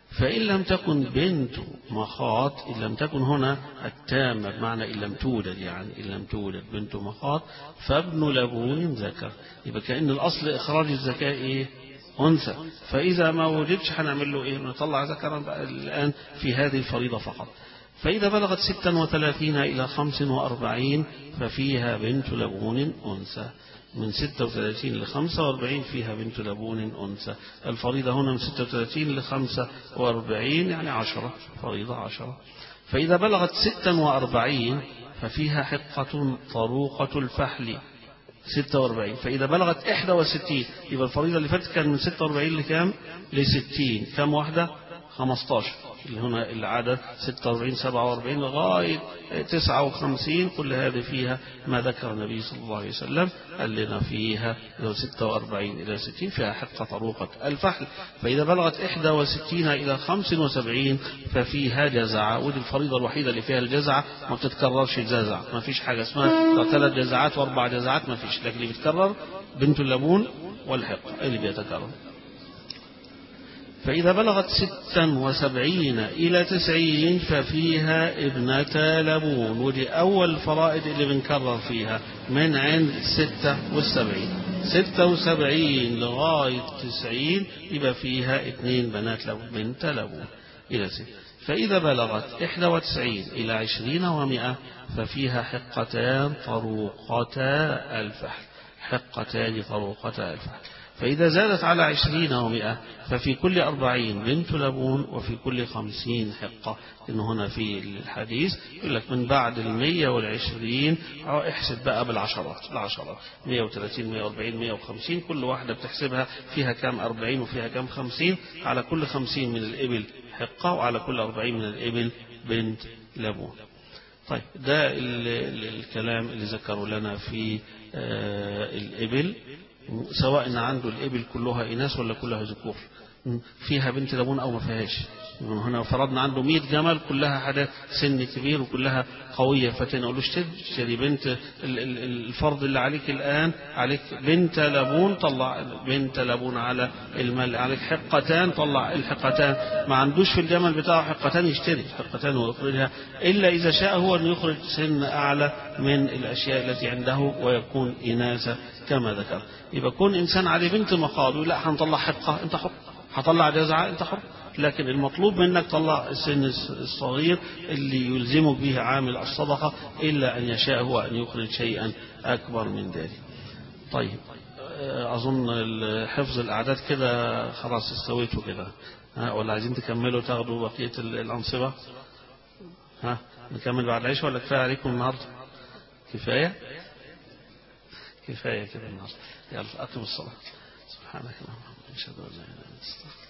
فإن لم تكن بنت مخاط إن لم تكن هنا التامة بمعنى إن لم تولد يعني إن لم تولد بنت مخاط فابن لبون ذكر يبقى كأن الأصل إخراج الزكاة إيه أنثى فإذا ما وجدش هنعمل له إيه نطلع ذكرا بقى الآن في هذه الفريضة فقط فإذا بلغت ستا وثلاثين إلى خمس وأربعين ففيها بنت لبون أنثى من 36 ل 45 فيها بنت لبون أنثى الفريضة هنا من 36 ل 45 يعني 10 فريضة 10 فإذا بلغت 46 ففيها حقة طروقة الفحل 46 فإذا بلغت 61 يبقى الفريضة اللي فاتت كان من 46 لكام؟ ل 60 كم واحدة؟ 15 اللي هنا العدد 46 47 لغاية 59 كل هذه فيها ما ذكر النبي صلى الله عليه وسلم قال لنا فيها لو 46 إلى 60 فيها حقة طروقة الفحل فإذا بلغت 61 إلى 75 ففيها جزعة ودي الفريضة الوحيدة اللي فيها الجزعة ما بتتكررش الجزع ما فيش حاجة اسمها ثلاث جزعات وأربع جزعات ما فيش لكن اللي بيتكرر بنت اللبون والحقة اللي بيتكرر فإذا بلغت ستا وسبعين إلى تسعين ففيها ابنة لبون ودي أول فرائض اللي بنكرر فيها من عند ستة والسبعين ستة وسبعين لغاية تسعين يبقى فيها اثنين بنات لبون بنت لبون إلى ستة فإذا بلغت إحدى وتسعين إلى عشرين ومائة ففيها حقتان طروقتا الفحل حقتان طروقتا الفحل فإذا زادت على عشرين ومائة ففي كل أربعين بنت لبون وفي كل خمسين حقة إن هنا في الحديث يقول لك من بعد المية والعشرين احسب بقى بالعشرات العشرات مية وثلاثين مية واربعين مية وخمسين كل واحدة بتحسبها فيها كام أربعين وفيها كام خمسين على كل خمسين من الإبل حقة وعلى كل أربعين من الإبل بنت لبون طيب ده الكلام اللي ذكروا لنا في الإبل سواء عنده الإبل كلها إناث ولا كلها ذكور فيها بنت لبون أو ما فيهاش هنا فرضنا عنده 100 جمل كلها حاجة سن كبير وكلها قوية فتنقولوش تشتري بنت الفرض اللي عليك الآن عليك بنت لبون طلع بنت لبون على المال عليك حقتان طلع الحقتان ما عندوش في الجمل بتاعه حقتان يشتري حقتان ويخرجها إلا إذا شاء هو أن يخرج سن أعلى من الأشياء التي عنده ويكون إناثة كما ذكر يبقى كون إنسان عليه بنت مخاض لا هنطلع حقة أنت حر هطلع جزعة أنت حر لكن المطلوب منك طلع السن الصغير اللي يلزمك به عامل الصدقة إلا أن يشاء هو أن يخرج شيئا أكبر من ذلك طيب أظن حفظ الأعداد كده خلاص استويتوا كده ها ولا عايزين تكملوا تاخدوا بقية الأنصبة ها نكمل بعد العشاء ولا كفاية عليكم النهاردة كفاية كفاية كده النهاردة يلا أقم الصلاة سبحانك اللهم وبحمدك أشهد أن لا إله إلا أنت